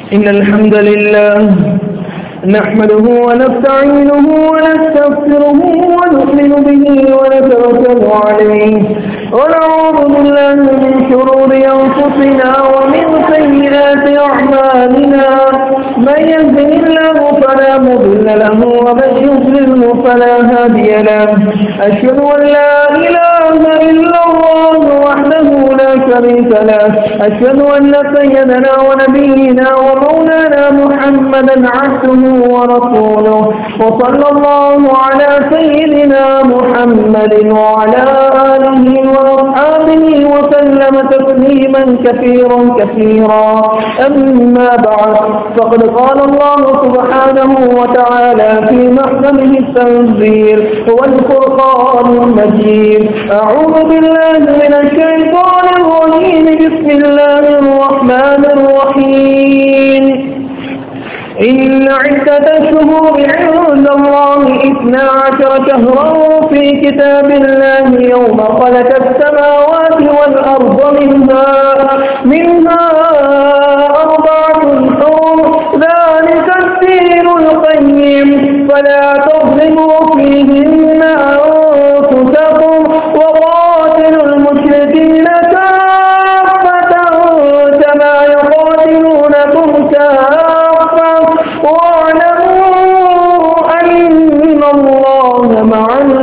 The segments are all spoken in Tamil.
إن الحمد لله نحمده ونستعينه ونستغفره ونؤمن به ونتوكل عليه ونعوذ بالله من شرور أنفسنا ومن سيئات أعمالنا من يهده الله فلا مضل له ومن يضلله فلا هادي له أشهد أن لا إله إلا الله وحده لا شريك له أشهد أن سيدنا ونبينا ومولانا محمدا عبده ورسوله وصلى الله على سيدنا محمد وعلى آله وأصحابه وسلم تسليما كثيرا كثيرا أما بعد فقد قال الله سبحانه وتعالى في محكمه التنزيل هو الفرقان المجيد أعوذ بالله من الشيطان الرجيم بسم الله الرحمن الرحيم إن عدة الشهور عند الله إثنا عشر شهرا في كتاب الله يوم خلق السماوات والأرض منها منها أربعة حرم ذلك الدين القيم فلا تظلموا فيهن أنفسكم وقاتلوا المشركين كافة كما يقاتلونكم كافة واعلموا أن الله مع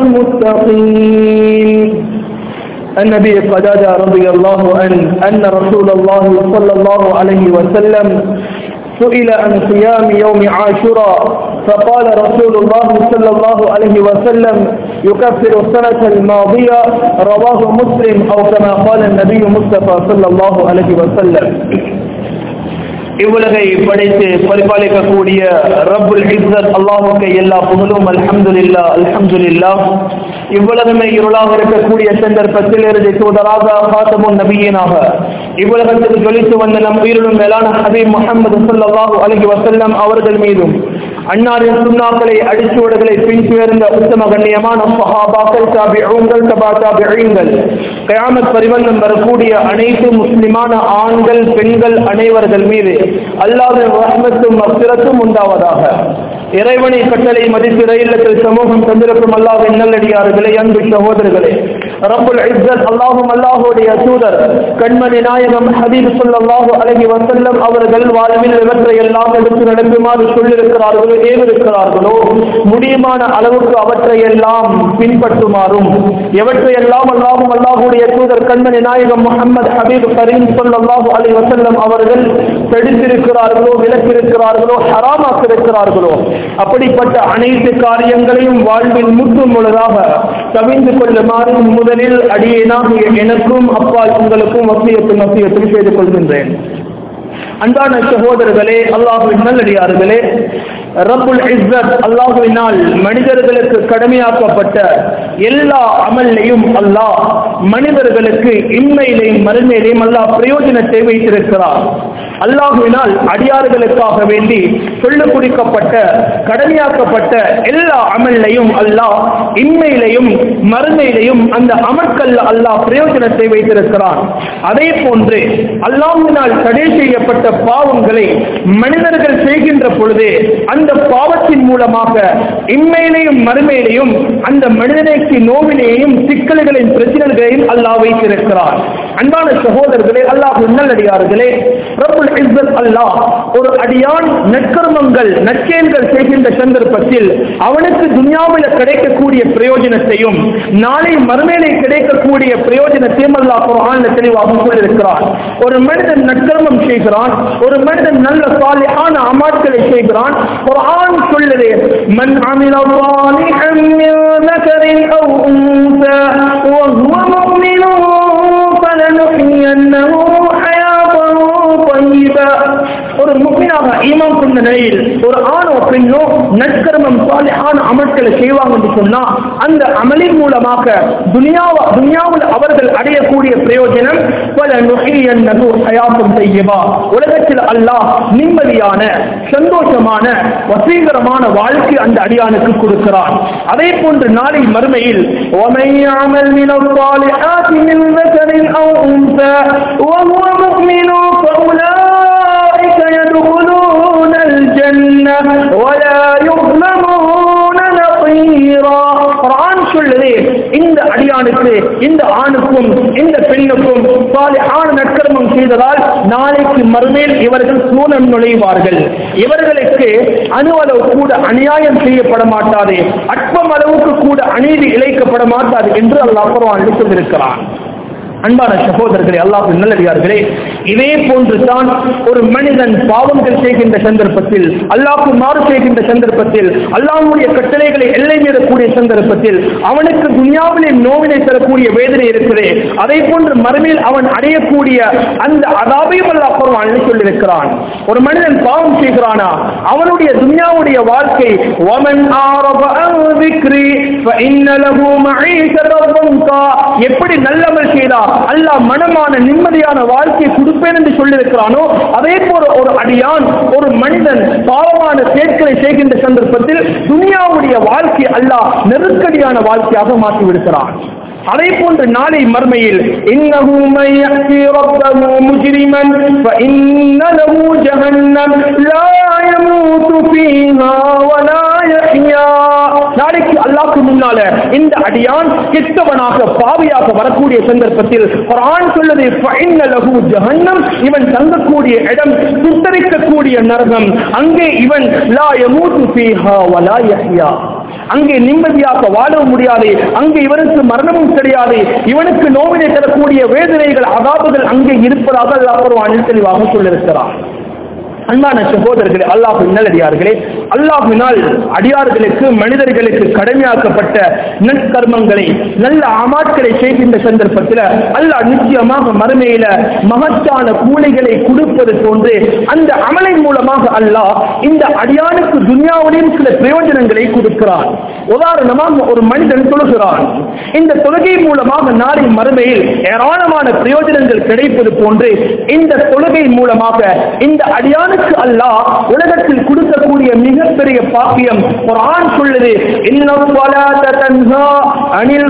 المتقين النبي قتادة رضي الله عنه أن رسول الله صلى الله عليه وسلم سئل عن صيام يوم عاشوراء فقال رسول الله صلى الله عليه وسلم يكفر السنة الماضية رواه مسلم أو كما قال النبي مصطفى صلى الله عليه وسلم இவ்வுலகை படைத்து பரிபாலிக்கக்கூடிய ரப்புல் இஸ்ஸத் அல்லாஹுக்கு எல்லா புகழும் அல்ஹம்துலில்லா அல்ஹம்துலில்லா இவ்வுலகமே இருளாக இருக்கக்கூடிய சந்தர்ப்பத்தில் இருந்து தூதராக காத்தமுன் நபியனாக இவ்வுலகத்தில் ஜொலித்து வந்த நம் உயிரிலும் மேலான ஹபீப் முகமது சல்லாஹூ அலஹி வசல்லம் அவர்கள் மீதும் அன்னாரின் சுண்ணாக்களை அடிச்சுவடுகளை பின்துயர்ந்த உத்தம கண்ணியமான சஹாபாக்கள் தாபிஊங்கள் தபா தாபிகள் கயாமத் பரிவந்தம் வரக்கூடிய அனைத்து முஸ்லிமான ஆண்கள் பெண்கள் அனைவர்கள் மீது அல்லாவின் ரஹ்மத்தும் மக்சிரத்தும் உண்டாவதாக இறைவனை கட்டளை மதித்து ரயில்லத்தில் சமூகம் தந்திருக்கும் அல்லாவின் நல்லடியார்களே அன்பு சகோதரர்களே ரப்புல் இஸ்ஸத் அல்லாஹும் அல்லாஹுடைய தூதர் கண்மணி நாயகம் ஹபீப் ஸல்லல்லாஹு அலைஹி வஸல்லம் அவர்கள் வாழ்வில் இவற்றை எல்லாம் எடுத்து நடக்குமாறு சொல்லியிருக்கிறார்களோ ஏவிருக்கிறார்களோ முடியுமான அளவுக்கு அவற்றை எல்லாம் பின்பற்றுமாறும் எவற்றை எல்லாம் அல்லாஹும் அல்லாஹுடைய தூதர் கண்மணி நாயகம் முகமது ஹபீப் கரீம் ஸல்லல்லாஹு அலைஹி வஸல்லம் அவர்கள் தடுத்திருக்கிறார்களோ விலக்கிருக்கிறார்களோ ஹராமாக்கிருக்கிறார்களோ அப்படிப்பட்ட அனைத்து காரியங்களையும் வாழ்வில் முற்றும் முழுதாக தவிந்து கொள்ளுமாறு முதலில் அடியேனாக எனக்கும் அப்பா உங்களுக்கும் வசியத்தும் வசியத்தும் செய்து கொள்கின்றேன் அன்பான சகோதரர்களே அல்லாஹுவின் நல்லடியார்களே ரப்புல் இஸ்ஸத் அல்லாஹுவினால் மனிதர்களுக்கு கடமையாக்கப்பட்ட எல்லா அமல்லையும் அல்லாஹ் மனிதர்களுக்கு இன்மையிலையும் மறுமையிலையும் அல்லாஹ் பிரயோஜனத்தை வைத்திருக்கிறார் அல்லாஹுவினால் அடியார்களுக்காக வேண்டி சொல்ல குறிக்கப்பட்ட கடமையாக்கப்பட்ட எல்லா அமல்லையும் அல்லாஹ் இன்மையிலையும் மறுமையிலையும் அந்த அமற்கள் அல்லாஹ் பிரயோஜனத்தை வைத்திருக்கிறான் அதே போன்று அல்லாஹுவினால் தடை செய்யப்பட்ட பாவங்களை மனிதர்கள் செய்கின்ற பொழுது அந்த பாவத்தின் மூலமாக இன்மையிலையும் மறுமையிலையும் அந்த மனிதனுக்கு நோவினையையும் சிக்கல்களின் பிரச்சனைகளையும் அல்லாஹ் வைத்திருக்கிறார் அன்பான சகோதரர்களே அல்லாஹ் நல்லடியார்களே ரப்புல் இஸ்ஸத் அல்லாஹ் ஒரு அடியான் நற்கர்மங்கள் நற்செயல்கள் செய்கின்ற சந்தர்ப்பத்தில் அவனுக்கு துனியாவில் கிடைக்கக்கூடிய பிரயோஜனத்தையும் நாளை மறுமையிலே கிடைக்கக்கூடிய பிரயோஜனத்தையும் அல்லாஹ் குர்ஆன்ல தெளிவாக சொல்லியிருக்கிறார் ஒரு மனிதன் நற்கர்மம் செய்கிறான் ஒரு மனிதன் நல்ல சாலிஹான அமாட்களை செய்கிறான் குர்ஆன் சொல்லுது மன் அமில صالحا من ذكر أو أنثى وهو مؤمن فلنحيينه حياة طيبة ஒரு முக்மினாக ஈமான் கொண்ட நிலையில் ஒரு ஆணோ பெண்ணோ நற்கர்மம் சாலிஹான அமல்களை செய்வாங்க என்று சொன்னா அந்த அமலின் மூலமாக துனியாவ துனியாவில் அவர்கள் அடையக்கூடிய பிரயோஜனம் பல நுகையன்னது ஹயாத்தும் செய்யவா உலகத்தில் அல்லாஹ் நிம்மதியான சந்தோஷமான வசீகரமான வாழ்க்கை அந்த அடியானுக்கு கொடுக்கிறான் அதே போன்று நாளை மறுமையில் وَمَن يَعْمَلْ مِنَ الصَّالِحَاتِ مِن ذَكَرٍ أَوْ أُنثَىٰ وَهُوَ مُؤْمِنٌ فَأُولَٰئِكَ يَدْخُلُونَ அடியானுக்கு இந்த ஆணுக்கும் இந்த பெண்ணுக்கும் சாலிஹான நற்கர்மம் செய்ததால் நாளைக்கு மறுமேல் இவர்கள் சூழல் நுழைவார்கள் இவர்களுக்கு அணுவளவு கூட அநியாயம் செய்யப்பட மாட்டாது அற்பம் அளவுக்கு கூட அநீதி இழைக்கப்பட மாட்டாது என்று அல்லாஹ் குர்ஆனில் சொல்லியிருக்கிறான் அன்பான சகோதரர்களே அல்லாஹ் நல்லடியார்களே இதே போன்று தான் ஒரு மனிதன் பாவங்கள் செய்கின்ற சந்தர்ப்பத்தில் அல்லாஹ்க்கு மாறு செய்கின்ற சந்தர்ப்பத்தில் அல்லாஹ்வுடைய கட்டளைகளை எல்லை மீறக்கூடிய சந்தர்ப்பத்தில் அவனுக்கு துனியாவிலே நோவினை தரக்கூடிய வேதனை இருக்கிறது அதே போன்று மறுமையில் அவன் அடையக்கூடிய அந்த அதாபையும் அல்லாஹ் குர்ஆனில் சொல்லியிருக்கிறான் ஒரு மனிதன் பாவம் செய்கிறானா அவனுடைய துனியாவுடைய வாழ்க்கை ومن أعرض عن ذكري فإن له معيشة ضنكا எப்படி நல்லமல் செய்தா அல்லாஹ் மனமான நிம்மதியான வாழ்க்கையை கொடுப்பேன் என்று சொல்லியிருக்கிறானோ அதே போல ஒரு அடியான் ஒரு மனிதன் பாவமான செயற்களை செய்கின்ற சந்தர்ப்பத்தில் துனியாவுடைய வாழ்க்கை அல்லாஹ் நெருக்கடியான வாழ்க்கையாக மாற்றி விடுகிறான் அதே போன்று நாளை மர்மையில் இன்னஹு மன் யஅதி ரப்பஹு முஜ்ரிமன் فإن له جهنم لا يموت فيها ولا يحيا நாளைக்கு அல்லாஹ்க்கு முன்னால இந்த அடியான் கெட்டவனாக பாவியாக வரக்கூடிய சந்தர்ப்பத்தில் குர்ஆன் சொல்லுது فإن له جهنم இவன் தங்கக்கூடிய இடம் சுத்தரிக்கக்கூடிய நரகம் அங்கே இவன் லா யமூத்து ஃபீஹா வலா யஹ்யா அங்கே நிம்மதியாக வாழவும் முடியாது அங்கே இவனுக்கு மரணமும் கிடையாது இவனுக்கு நோவினை தரக்கூடிய வேதனைகள் அதாபுகள் அங்கே இருப்பதாக அல்லாஹ் குர்ஆனில் தெளிவாக சொல்லியிருக்கிறார் அன்பான சகோதரர்களே அல்லாஹ் நல்லடியார்களே அல்லாஹினால் அடியார்களுக்கு மனிதர்களுக்கு கடமையாக்கப்பட்ட நற்கர்மங்களை நல்ல அமாட்களை செய்கின்ற சந்தர்ப்பத்தில் அல்லாஹ் நிச்சயமாக மறுமையில மகத்தான கூலிகளை கொடுப்பது போன்று அந்த அமலின் மூலமாக அல்லாஹ் இந்த அடியானுக்கு துன்யாவிலையும் சில பிரயோஜனங்களை கொடுக்கிறான் உதாரணமாக ஒரு மனிதன் தொழுகிறான் இந்த தொழுகை மூலமாக நாளை மறுமையில் ஏராளமான பிரயோஜனங்கள் கிடைப்பது போன்று இந்த தொழுகை மூலமாக இந்த அடியானுக்கு அல்லாஹ் உலகத்தில் கொடுக்கக்கூடிய மிகப்பெரிய பாக்கியம் ஒரு ஆண் சொல்லுது இன்னும் அனில்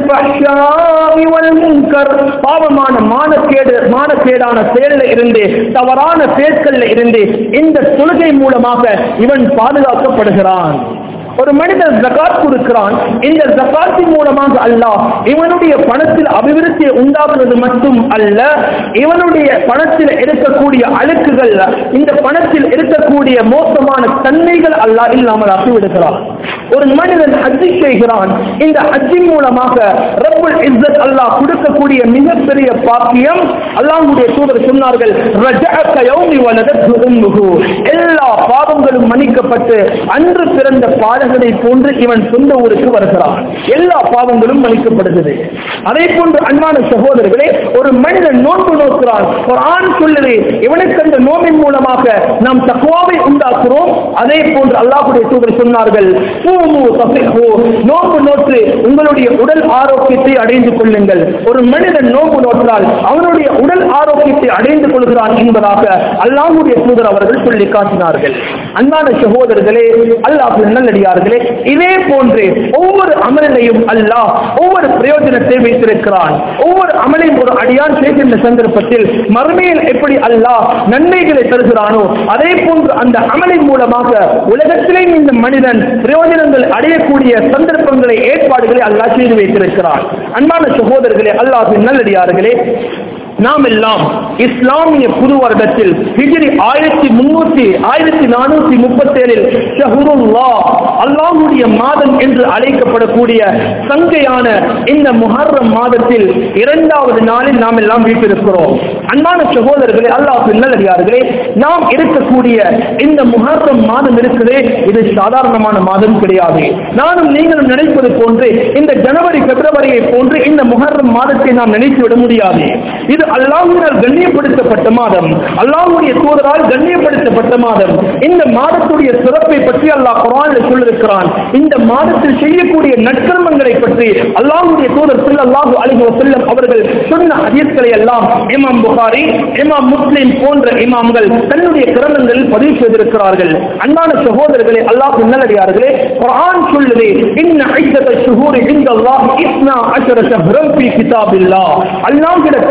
பாவமான மானக்கேடு மானக்கேடான செயலில் இருந்து தவறான பேட்கள்ல இருந்து இந்த தொழுகை மூலமாக இவன் பாதுகாக்கப்படுகிறான் ஒரு மனிதன் ஜகாத் கொடுக்கிறான் இந்த ஜகாத்தின் மூலமாக அல்லாஹ் இவனுடைய பணத்தில் அபிவிருத்தியை உண்டாக்குவது மட்டும் அல்ல இவனுடைய பணத்தில் இருக்கக்கூடிய அழுக்குகள் இந்த பணத்தில் இருக்கக்கூடிய மோசமான தன்மைகள் அல்லாஹ் இல்லாமல் ஆக்கிவிடுகிறான் ஒரு மனிதன் ஹஜ்ஜி செய்கிறான் இந்த ஹஜ்ஜின் மூலமாக ரப்புல் இஸ்ஸத் அல்லாஹ் கொடுக்கக்கூடிய மிகப்பெரிய பாக்கியம் அல்லாஹ்வுடைய தூதர் சொன்னார்கள் ரஜஅக யௌமி வலதத்து உம்முஹு எல்லா பாவங்களும் மன்னிக்கப்பட்டு அன்று பிறந்த பாலகனை போன்று இவன் சொந்த ஊருக்கு வருகிறான் எல்லா பாவங்களும் மன்னிக்கப்படுகிறது அதே போன்று அன்பான சகோதரர்களே ஒரு மனிதன் நோன்பு நோக்கிறான் ஒரு ஆண் சொல்லுது இவனுக்கு அந்த நோம்பின் மூலமாக நாம் தக்குவாவை உண்டாக்குறோம் அதே போன்று அல்லாஹுடைய தூதர் சொன்னார்கள் பூமு தஃபிஹு நோன்பு நோற்று உங்களுடைய உடல் ஆரோக்கியத்தை அடைந்து கொள்ளுங்கள் ஒரு மனிதன் நோன்பு நோற்றால் அவனுடைய உடல் ஆரோக்கியத்தை அடைந்து கொள்கிறான் என்பதாக அல்லாஹுடைய தூதர் அவர்கள் சொல்லி காட்டினார்கள் அன்பான சகோதரர்களே அல்லாஹ் நல்லடியார்களே இதே போன்று ஒவ்வொரு அமலிலையும் அல்லாஹ் ஒவ்வொரு பிரயோஜனத்தை வைத்திருக்கிறான் ஒவ்வொரு அமலையும் ஒரு அடியான் செய்கின்ற சந்தர்ப்பத்தில் மறுமையில் எப்படி அல்லாஹ் நன்மைகளை தருகிறானோ அதே போன்று அந்த அமலின் மூலமாக உலகத்திலே இந்த மனிதன் பிரயோஜனங்கள் அடையக்கூடிய சந்தர்ப்பங்களை ஏற்பாடுகளை அல்லாஹ் செய்து வைத்திருக்கிறான் அன்பான சகோதரர்களே அல்லாஹ் நல்லடியார்களே நாம் எல்லாம் இஸ்லாமிய புது வருடத்தில் ஹிஜ்ரி ஆயிரத்தி முன்னூத்தி ஆயிரத்தி நானூத்தி முப்பத்தி ஏழில் ஷஹுருல்லா அல்லாஹுடைய மாதம் என்று அழைக்கப்படக்கூடிய சங்கையான இந்த முஹர்ரம் மாதத்தில் இரண்டாவது நாளில் நாம் எல்லாம் வீட்டிருக்கிறோம் அன்பான சகோதரர்களே அல்லாஹ் நல்லடியார்களே நாம் இருக்கக்கூடிய இந்த முஹர்ரம் மாதம் இருக்குதே இது சாதாரணமான மாதம் கிடையாது நானும் நீங்களும் நினைப்பது போன்று இந்த ஜனவரி பிப்ரவரியை போன்று இந்த முஹர்ரம் மாதத்தை நாம் நினைத்து விட முடியாது இது அல்லாஹுவினால் கண்ணியப்படுத்தப்பட்ட மாதம் அல்லாஹுடைய தூதரால் கண்ணியப்படுத்தப்பட்ட மாதம் இந்த மாதத்துடைய சிறப்பை பற்றி அல்லாஹ் குரானில் சொல்லிருக்கிறான் இந்த மாதத்தில் செய்யக்கூடிய நற்கர்மங்களை பற்றி அல்லாஹுடைய தூதர் ஸல்லல்லாஹு அலைஹி வஸல்லம் அவர்கள் சொன்ன ஹதீஸ்களை எல்லாம் இமாம் புகாரி இமாம் முஸ்லிம் போன்ற இமாம்கள் தன்னுடைய கிரந்தங்களில் பதிவு செய்திருக்கிறார்கள் அன்பான சகோதரர்களே அல்லாஹ் நல்லடியார்களே குர்ஆன் சொல்லுது இன்ன ஐத்தத ஷுஹூரி இன்தல்லாஹ் இஸ்னா அஷர ஷஹ்ரம் ஃபீ கிதாபில்லாஹ் அல்லாஹ்விடத்தில்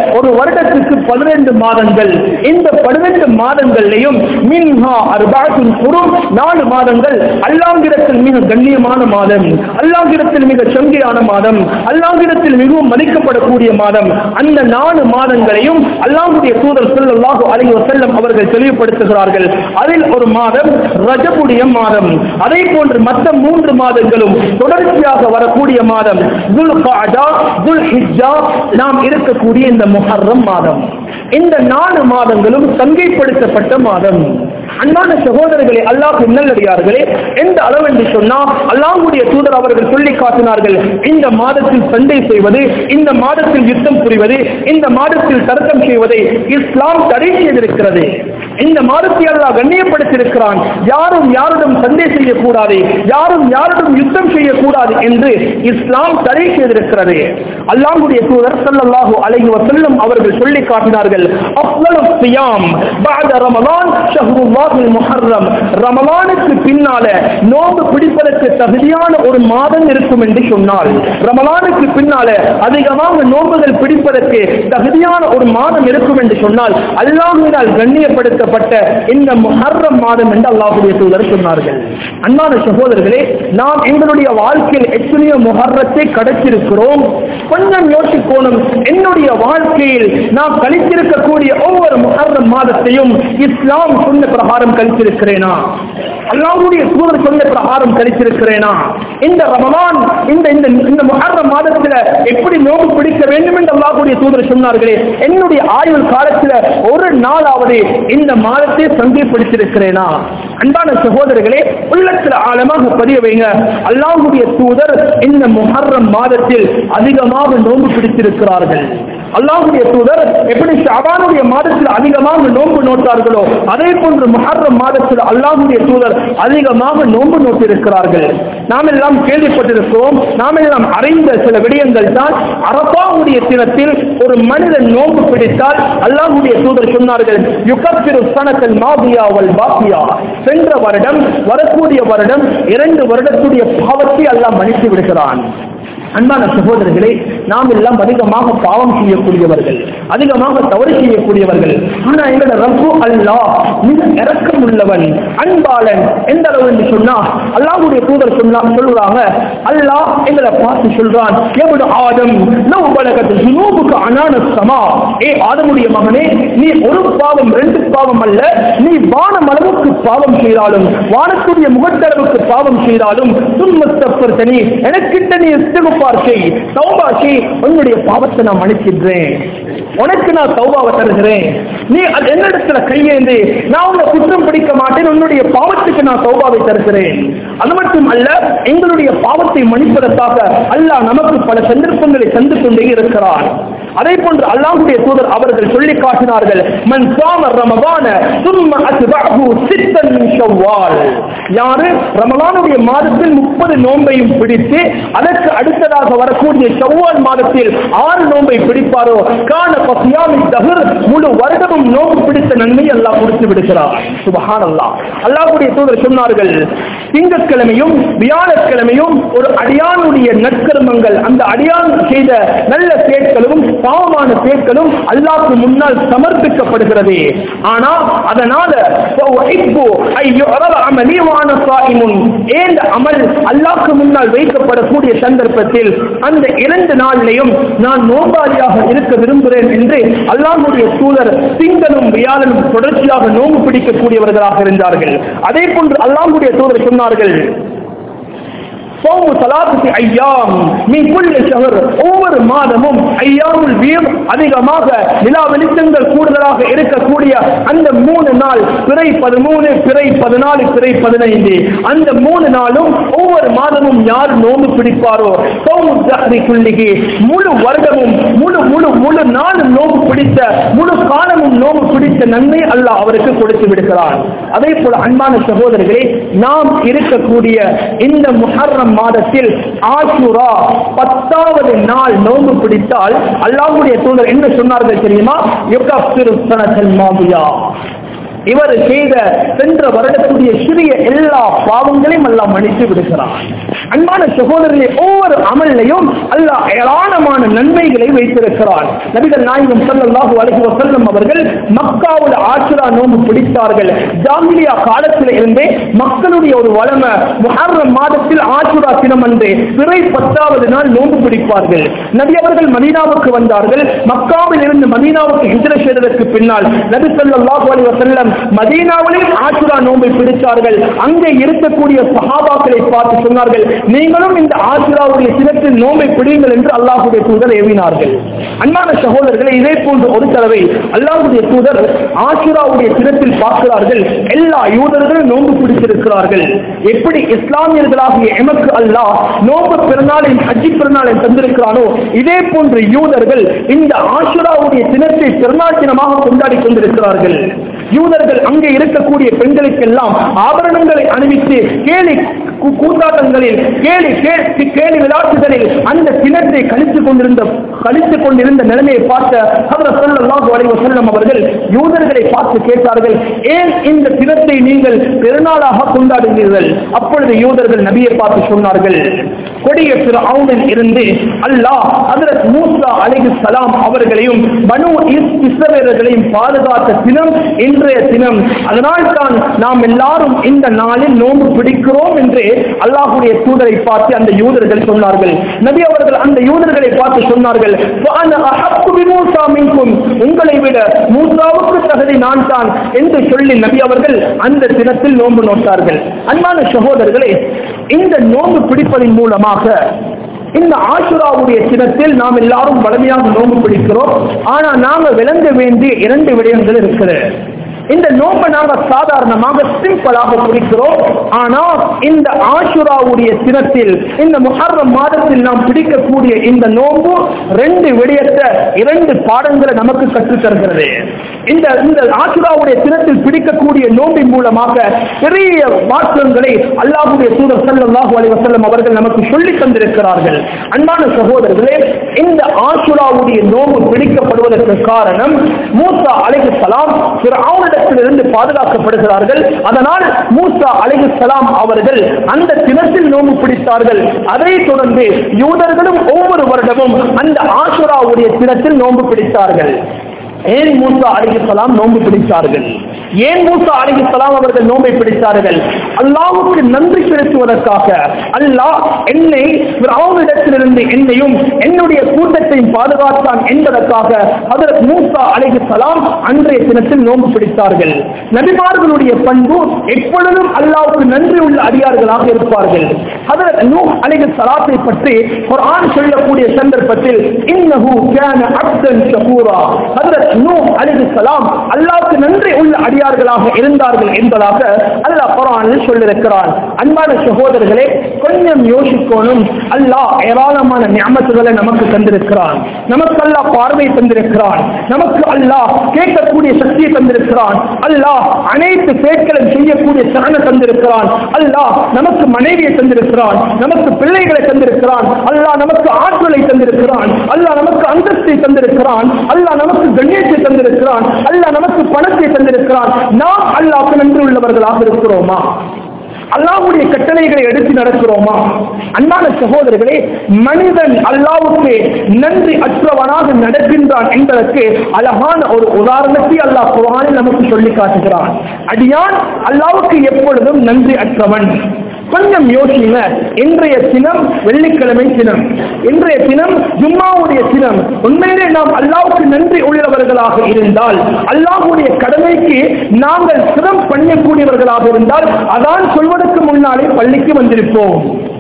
ஒரு வருடத்துக்கு பதினெண்டு மாதங்கள் இந்த பதினெண்டு மாதங்கள்லையும் மின்ஹா அர்பாத்தின் குறும் நாலு மாதங்கள் அல்லாங்கிடத்தில் மிக கண்ணியமான மாதம் அல்லாங்கிடத்தில் மிக சங்கையான மாதம் அல்லாங்கிடத்தில் மிகவும் மதிக்கப்படக்கூடிய மாதம் அந்த நாலு மாதங்களையும் அல்லாஹுடைய தூதர் ஸல்லல்லாஹு அலைஹி வஸல்லம் அவர்கள் தெளிவுபடுத்துகிறார்கள் அதில் ஒரு மாதம் ரஜபுடைய மாதம் அதே போன்று மற்ற மூன்று மாதங்களும் தொடர்ச்சியாக வரக்கூடிய மாதம் துல் காடா துல் ஹிஜ்ஜா நாம் இருக்கக்கூடிய இந்த முஹர்ரம் மாதம் இந்த நாலு மாதங்களும் சங்கைப்படுத்தப்பட்ட மாதம் அன்பான சகோதரர்களே அல்லாஹ் நல்லடியார்களே எந்த அளவு என்று சொன்னால் அல்லாஹ்வுடைய தூதர் அவர்கள் சொல்லி காட்டினார்கள் இந்த மாதத்தில் சண்டை செய்வது இந்த மாதத்தில் யுத்தம் புரிவது இந்த மாதத்தில் தர்க்கம் செய்வதை இஸ்லாம் தடை செய்திருக்கிறது இந்த மாதத்தை அல்லாஹ் கண்ணியப்படுத்தியிருக்கிறான் யாரும் யாரிடம் சண்டை செய்யக்கூடாது யாரும் யாரிடம் யுத்தம் செய்யக்கூடாது என்று இஸ்லாம் தடை செய்திருக்கிறது அல்லாஹ்வுடைய தூதர் ஸல்லல்லாஹு அலைஹி வஸல்லம் அவர்கள் சொல்லி காட்டினார்கள் அஃலலு ஸியாம் பஅத ரமலான் ஷஹ்ருல்லாஹில் முஹர்ரம் ரமலானுக்கு பின்னால நோன்பு பிடிப்பதற்கு தகுதியான ஒரு மாதம் இருக்கும் என்று சொன்னால் ரமலானுக்கு பின்னால அதிகமாக நோன்புகள் பிடிப்பதற்கு தகுதியான ஒரு மாதம் இருக்கும் என்று சொன்னால் அல்லாஹ்வினால் கண்ணியப்படுத்தப்பட்ட இந்த முஹர்ரம் மாதம் என்று அல்லாஹ்வுடைய தூதர் சொன்னார்கள் அன்பான சகோதரர்களே நாம் எங்களுடைய வாழ்க்கையில் எத்தனையோ முஹர்ரத்தை கடத்திருக்கிறோம் கொஞ்சம் யோசிக்கோணும் என்னுடைய வாழ்க்கையில் நாம் கழித்திருக்கக்கூடிய ஒவ்வொரு முஹர்ரம் மாதத்தையும் இஸ்லாம் சொன்ன பிரகாரம் கழித்திருக்கிறேனா அல்லாஹ்வுடைய தூதர் சொன்ன பிரகாரம் கழித்திருக்கிறேனா இந்த ரமலான் இந்த இந்த இந்த முஹர்ரம் மாதத்துல எப்படி நோம்பு பிடிக்க வேண்டும் என்று அல்லாஹ்வுடைய தூதர் சொன்னார்களே என்னுடைய ஆயுள் காலத்துல ஒரு நாளாவது இந்த மாதத்தை சந்தைப்படுத்திருக்கிறேனா அன்பான சகோதரர்களே உள்ளத்துல ஆழமாக பதிய வைங்க அல்லாஹ்வுடைய தூதர் இந்த முஹர்ரம் மாதத்தில் அதிகமாக நோன்பு பிடித்திருக்கிறார்கள் அல்லாஹ்வுடைய தூதர் எப்படி ஷாபானுடைய மாதத்தில் அதிகமாக நோன்பு நோட்டார்களோ அதே போன்று முஹர்ரம் மாதத்தில் அல்லாஹ்வுடைய தூதர் அதிகமாக நோன்பு நோட்டிருக்கிறார்கள் நாம் எல்லாம் கேள்விப்பட்டிருக்கிறோம் நாம் எல்லாம் அறிந்த சில விடயங்கள் தான் அரபாவுடைய தினத்தில் ஒரு மனிதன் நோன்பு பிடித்தால் அல்லாஹ்வுடைய தூதர் சொன்னார்கள் யுகத்திரு சனத்தல் மாபியா வல் பாக்கியா சென்ற வருடம் வரக்கூடிய வருடம் இரண்டு வருடத்துடைய பாவத்தை அல்லாஹ் மன்னித்து விடுகிறான் அன்பான சகோதரர்களே நாம் எல்லாம் அதிகமாக பாவம் செய்யக்கூடியவர்கள் அதிகமாக தவறு செய்யக்கூடியவர்கள் ஆனா எங்களோட ரப்பு அல்லாஹ் மிக இரக்கம் உள்ளவன் அன்பாளன் எந்த அளவு என்று சொன்னா அல்லாஹ்வுடைய தூதர் சொன்னா சொல்றாங்க அல்லாஹ் எங்களை பார்த்து சொல்றான் எவ்வளவு ஆதம் நவ் பலகத்து ஜுனூபுக்கு அனான சமா ஏ ஆதமுடைய மகனே நீ ஒரு பாவம் ரெண்டு பாவம் அல்ல நீ வானம் அளவுக்கு பாவம் செய்தாலும் வானத்துடைய முகத்தளவுக்கு பாவம் செய்தாலும் துன்மத்தப்பர் தனி எனக்கிட்ட நீ இஸ்திகுபார் செய் தௌபா செய் உன்னுடைய பாவத்தை நான் மன்னிக்கின்றேன் உனக்கு நான் தௌபாவை தருகிறேன் நீ அது என்னிடத்துல கையேந்து நான் உன்னை குற்றம் பிடிக்க மாட்டேன் உன்னுடைய பாவத்துக்கு நான் தௌபாவை தருகிறேன் அது மட்டும் அல்ல எங்களுடைய பாவத்தை மன்னிப்பதற்காக அல்லாஹ் நமக்கு பல சந்தர்ப்பங்களை தந்து கொண்டே இருக்கிறார் அதே போன்று அல்லாஹ்வுடைய தூதர் அவர்கள் சொல்லி காட்டினார்கள் மன் சாம ரமதான சும்ம அத்பஅஹு சித்தன் மின் ஷவ்வால் யாரு ரமலானுடைய மாதத்தில் முப்பது நோன்பையும் பிடித்து அதற்கு அடுத்ததாக வரக்கூடிய ஷவ்வால் மாதத்தில் ஆறு நோன்பை பிடிப்பாரோ கான பசியாமி தகுர் முழு வருடமும் நோன்பு பிடித்த நன்மை அல்லாஹ் கொடுத்து விடுகிறார் சுபஹான் அல்லாஹ் அல்லாஹ்வுடைய தூதர் சொன்னார்கள் திங்கட்கிழமையும் வியாழக்கிழமையும் ஒரு அடியானுடைய நற்கர்மங்கள் அந்த அடியான் செய்த நல்ல செயற்களும் பாவமான செயற்களும் அல்லாஹ்க்கு முன்னால் சமர்ப்பிக்கப்படுகிறது ஆனா அதனால فأحب أن يعرض عملي وأنا صائم. ஏன் அமல் அல்லாஹ்க்கு முன்னால் வைக்கப்படக்கூடிய சந்தர்ப்பத்தில் அந்த இரண்டு நாளிலையும் நான் நோம்பாளியாக இருக்க விரும்புகிறேன் என்று அல்லாஹ்வுடைய தூதர் திங்களும் வியாழனும் தொடர்ச்சியாக நோன்பு பிடிக்கக்கூடியவர்களாக இருந்தார்கள் அதே போன்று அல்லாஹ்வுடைய தூதர் சொன்னார்கள் சோமு சலாத்து ஐயாம் நீ குள்ள ஷஹர் ஒவ்வொரு மாதமும் ஐயாமுல் வீர் அதிகமாக நிலா வெளிச்சங்கள் கூடுதலாக இருக்கக்கூடிய அந்த மூணு நாள் பிறை பதிமூணு பிறை பதினாலு பிறை பதினைந்து அந்த மூணு நாளும் ஒவ்வொரு மாதமும் யார் நோம்பு பிடிப்பாரோ சோமு ஜஹரி குள்ளிகி முழு வருடமும் முழு முழு முழு நாள் நோம்பு பிடித்த முழு காலமும் நோம்பு பிடித்த நன்மை அல்லாஹ் அவருக்கு கொடுத்து விடுகிறார் அதே போல அன்பான சகோதரர்களே நாம் இருக்கக்கூடிய இந்த முஹர்ரம் மாதத்தில் ஆஷுரா பத்தாவது நாள் நோன்பு பிடித்தால் அல்லாஹ்வுடைய தூதர் என்ன சொன்னார்கள் தெரியுமா யுகஃபிரு சனத்தல் மாபியா இவர் செய்த சென்ற வருடத்துடைய சிறிய எல்லா பாவங்களையும் அல்லாஹ் மன்னித்து விடுகிறான் அன்பான சகோதரர்களே ஒவ்வொரு அமல்லையும் அல்லாஹ் ஏராளமான நன்மைகளை வைத்திருக்கிறான் நபிகள் நாயகம் ஸல்லல்லாஹு அலைஹி வஸல்லம் அவர்கள் மக்காவில் ஆசுரா நோன்பு பிடித்தார்கள் ஜாமிலியா காலத்தில் இருந்தே மக்களுடைய ஒரு வளமை முஹர்ரம் மாதத்தில் ஆசுரா தினம் அன்று பிறை பத்தாவது நாள் நோன்பு பிடிப்பார்கள் நபி அவர்கள் மதீனாவுக்கு வந்தார்கள் மக்காவில் இருந்து மதீனாவுக்கு ஹிஜ்ர செய்ததற்கு பின்னால் நபி ஸல்லல்லாஹு அலைஹி வஸல்லம் மதீனாவிலே ஆசுரா நோன்பை பிடித்தார்கள் அங்கே இருக்கக்கூடிய சஹாபாக்களை பார்த்து சொன்னார்கள் நீங்களும் இந்த ஆசுராவுடைய சிறப்பில் நோன்பை பிடியுங்கள் என்று அல்லாஹுடைய தூதர் ஏவினார்கள் அன்பான சகோதரர்களை இதே போன்று ஒரு தடவை அல்லாஹுடைய தூதர் ஆசுராவுடைய சிறப்பில் பார்க்கிறார்கள் எல்லா யூதர்களும் நோன்பு பிடித்திருக்கிறார்கள் எப்படி இஸ்லாமியர்களாகிய எமக்கு அல்லாஹ் நோன்பு பிறநாளின் ஹஜ்ஜி பிறநாளை தந்திருக்கிறானோ இதே போன்று யூதர்கள் இந்த ஆசுராவுடைய தினத்தை திருநாள் தினமாக கொண்டாடி கொண்டிருக்கிறார்கள் யூதர்கள் அங்கே இருக்கக்கூடிய பெண்களுக்கெல்லாம் ஆபரணங்களை அணிவித்து கேலி கூ- கூத்தாட்டங்களில் கேலி கே- கேலி விளையாட்டுகளில் அந்த தினத்தை கழித்துக் கொண்டிருந்த கழித்துக் கொண்டிருந்த நிலைமையை பார்த்த ஹதரத் ஸல்லல்லாஹு அலைஹி வஸல்லம் அவர்கள் யூதர்களை பார்த்து கேட்டார்கள் ஏன் இந்த தினத்தை நீங்கள் பெருநாளாக கொண்டாடுகிறீர்கள் அப்பொழுது யூதர்கள் நபியை பார்த்து சொன்னார்கள் கொடிய ஃபிரௌனில் இருந்து அல்லாஹ் ஹதரத் மூசா அலைஹிஸ்ஸலாம் அவர்களையும் பனு இஸ்- இஸ்ரவேலர்களையும் பாதுகாத்த தினம் இன்றைய தினம் அதனால் தான் நாம் எல்லாரும் இந்த நாளில் நோன்பு பிடிக்கிறோம் என்று அல்லாஹ்வுடைய தூதரை பார்த்து அந்த யூதர்கள் சொன்னார்கள் நபி அவர்கள் அந்த யூதர்களை பார்த்து சொன்னார்கள் "வஅன அஹக்கு பிமூசா மின்கும்." உங்களை விட மூசாவுக்கு தகுதி நான் தான் என்று சொல்லி நபி அவர்கள் அந்த தினத்தில் நோன்பு நோட்டார்கள் அன்பான சகோதரர்களே இந்த நோன்பு பிடிப்பதன் மூலமாக இந்த ஆசுராவுடைய தினத்தில் நாம் எல்லாரும் வலிமையாக நோன்பு பிடிக்கிறோம் ஆனா நாங்க விளங்க வேண்டிய இரண்டு விடயங்கள் இருக்குது இந்த நோன்பை நாங்க சாதாரணமாக சிம்பிளாக பிடிக்கிறோம் ஆனா இந்த ஆசுராவுடைய தினத்தில் இந்த முஹர்ரம் மாதத்தில் நாம் பிடிக்கக்கூடிய இந்த நோன்பு ரெண்டு விடயத்தை இரண்டு பாடங்களை நமக்கு கற்றுத் தருகிறது இந்த இந்த ஆசுராவுடைய தினத்தில் பிடிக்கக்கூடிய நோம்பின் மூலமாக பெரிய மாற்றங்களை அல்லாஹ்வுடைய தூதர் ஸல்லல்லாஹு அலைஹி வஸல்லம் அவர்கள் நமக்கு சொல்லி தந்திருக்கிறார்கள் அன்பான சகோதரர்களே இந்த ஆசுராவுடைய நோன்பு பிடிக்கப்படுவதற்கு காரணம் மூசா அலைஹிஸ்ஸலாம் ஃபிரௌனிடத்திலிருந்து பாதுகாக்கப்படுகிறார்கள் அதனால் மூசா அலைஹிஸ்ஸலாம் அவர்கள் அந்த தினத்தில் நோன்பு பிடித்தார்கள் அதைத் தொடர்ந்து யூதர்களும் ஒவ்வொரு வருடமும் அந்த ஆசுராவுடைய தினத்தில் நோன்பு பிடித்தார்கள் ஏன் மூசா அலிஹிஸ்ஸலாம் நோன்பு பிடித்தார்கள் ஏன் மூசா அலிஹிஸ்ஸலாம் அவர்கள் நோன்பை பிடித்தார்கள் அல்லாஹ்வுக்கு நன்றி செலுத்துவதற்காக அல்லாஹ் என்னை ஃபிரௌனிடத்திலிருந்து என்னையும் என்னுடைய கூட்டத்தையும் பாதுகாத்தான் என்பதற்காக ஹதரத் மூசா அலிஹிஸ்ஸலாம் அன்றைய தினத்தில் நோன்பு பிடித்தார்கள் நபிமார்களுடைய பண்பு எப்பொழுதும் அல்லாஹ்வுக்கு நன்றி உள்ள அடியார்களாக இருப்பார்கள் ஹதரத் நூஹ் அலைஹிஸ்ஸலாத்தை பற்றி குர்ஆன் சொல்லக்கூடிய சந்தர்ப்பத்தில் இன்னஹு கான அப்தன் ஷகூரா ஹதரத் நூஹ் அலைஹிஸ்ஸலாம் அல்லாஹ்வுக்கு நன்றி உள்ள அடியார்களாக இருந்தார்கள் என்பதாக அல்லாஹ் குர்ஆனில் சொல்லியிருக்கிறான் அன்பான சகோதரர்களே கொஞ்சம் யோசிக்கணும் அல்லாஹ் ஏராளமான நியமத்துகளை நமக்கு தந்திருக்கிறான் நமக்கு அல்லாஹ் பார்வை தந்திருக்கிறான் நமக்கு அல்லாஹ் கேட்கக்கூடிய சக்தியை தந்திருக்கிறான் அல்லாஹ் அனைத்து செயற்களும் செய்யக்கூடிய திறனை தந்திருக்கிறான் அல்லாஹ் நமக்கு மனைவியை தந்திருக்கிறான் நமக்கு பிள்ளைகளை தந்திருக்கிறான் அல்லாஹ் நமக்கு ஆற்றலை தந்திருக்கிறான் அல்லாஹ் நமக்கு அந்தஸ்தை தந்திருக்கிறான் அல்லாஹ் நமக்கு கண்ணியத்தை தந்திருக்கிறான் அல்லாஹ் நமக்கு பணத்தை தந்திருக்கிறான் நாம் அல்லாஹ்க்கு நன்றி உள்ளவர்களாக இருக்கிறோமா அல்லாஹ்வுடைய கட்டளைகளை எடுத்து நடக்கிறோமா அன்பான சகோதரர்களே மனிதன் அல்லாஹ்வுக்கு நன்றி அற்றவனாக நடக்கின்றான் என்பதற்கு அழகான ஒரு உதாரணத்தை அல்லாஹ் குர்ஆனில் நமக்கு சொல்லி காட்டுகிறான் அடியான் அல்லாஹ்வுக்கு எப்பொழுதும் நன்றி அற்றவன் கொஞ்சம் யோசிங்க இன்றைய தினம் வெள்ளிக்கிழமை தினம் இன்றைய தினம் ஜும்மாவுடைய தினம் உண்மையிலே நாம் அல்லாஹ்வுக்கு நன்றி உள்ளவர்களாக இருந்தால் அல்லாஹ்வுடைய கடமைக்கு நாங்கள் சிரம் பண்ணக்கூடியவர்களாக இருந்தால் அதான் சொல்வதற்கு முன்னாலே பள்ளிக்கு வந்திருப்போம்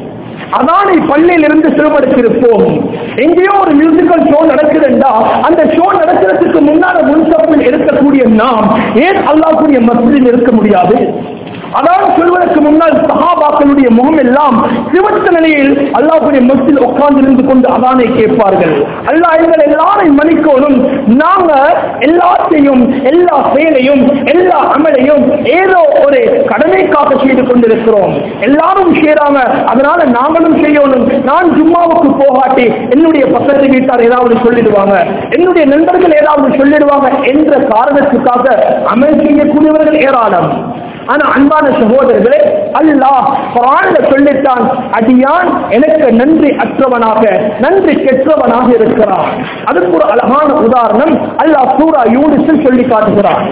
அதானை பள்ளியில் இருந்து சிறுபடுத்திருப்போம் எங்கேயோ ஒரு மியூசிக்கல் ஷோ நடக்குதுண்டா அந்த ஷோ நடக்கிறதுக்கு முன்னால முன்சப்பில் இருக்கக்கூடிய நாம் ஏன் அல்லாஹ்வுடைய மஸ்ஜிதில் இருக்க முடியாது அதாவது சொல்வதற்கு முன்னால் சஹாபாக்களுடைய முகம் எல்லாம் சிவத்த நிலையில் அல்லாஹுடைய மத்தியில் உட்கார்ந்து இருந்து கொண்டு அதானை கேட்பார்கள் அல்லாஹ் எங்கள் எல்லாரையும் மன்னிக்கணும் நாங்க எல்லாத்தையும் எல்லா செயலையும் எல்லா அமலையும் ஏதோ ஒரு கடமைக்காக செய்து கொண்டிருக்கிறோம் எல்லாரும் செய்யறாங்க அதனால நாங்களும் செய்யணும் நான் ஜும்மாவுக்கு போகாட்டி என்னுடைய பக்கத்து வீட்டார் ஏதாவது சொல்லிடுவாங்க என்னுடைய நண்பர்கள் ஏதாவது சொல்லிடுவாங்க என்ற காரணத்துக்காக அமல் செய்யக்கூடியவர்கள் ஏராளம் ஆனா அன்பான சகோதரர்களே அல்லாஹ் குரான்ல சொல்லிட்டான் அடியான் எனக்கு நன்றி அற்றவனாக நன்றி கெற்றவனாக இருக்கிறான் அதுக்கு ஒரு அழகான உதாரணம் அல்லாஹ் சூரா யூனிஸில் சொல்லி காட்டுகிறான்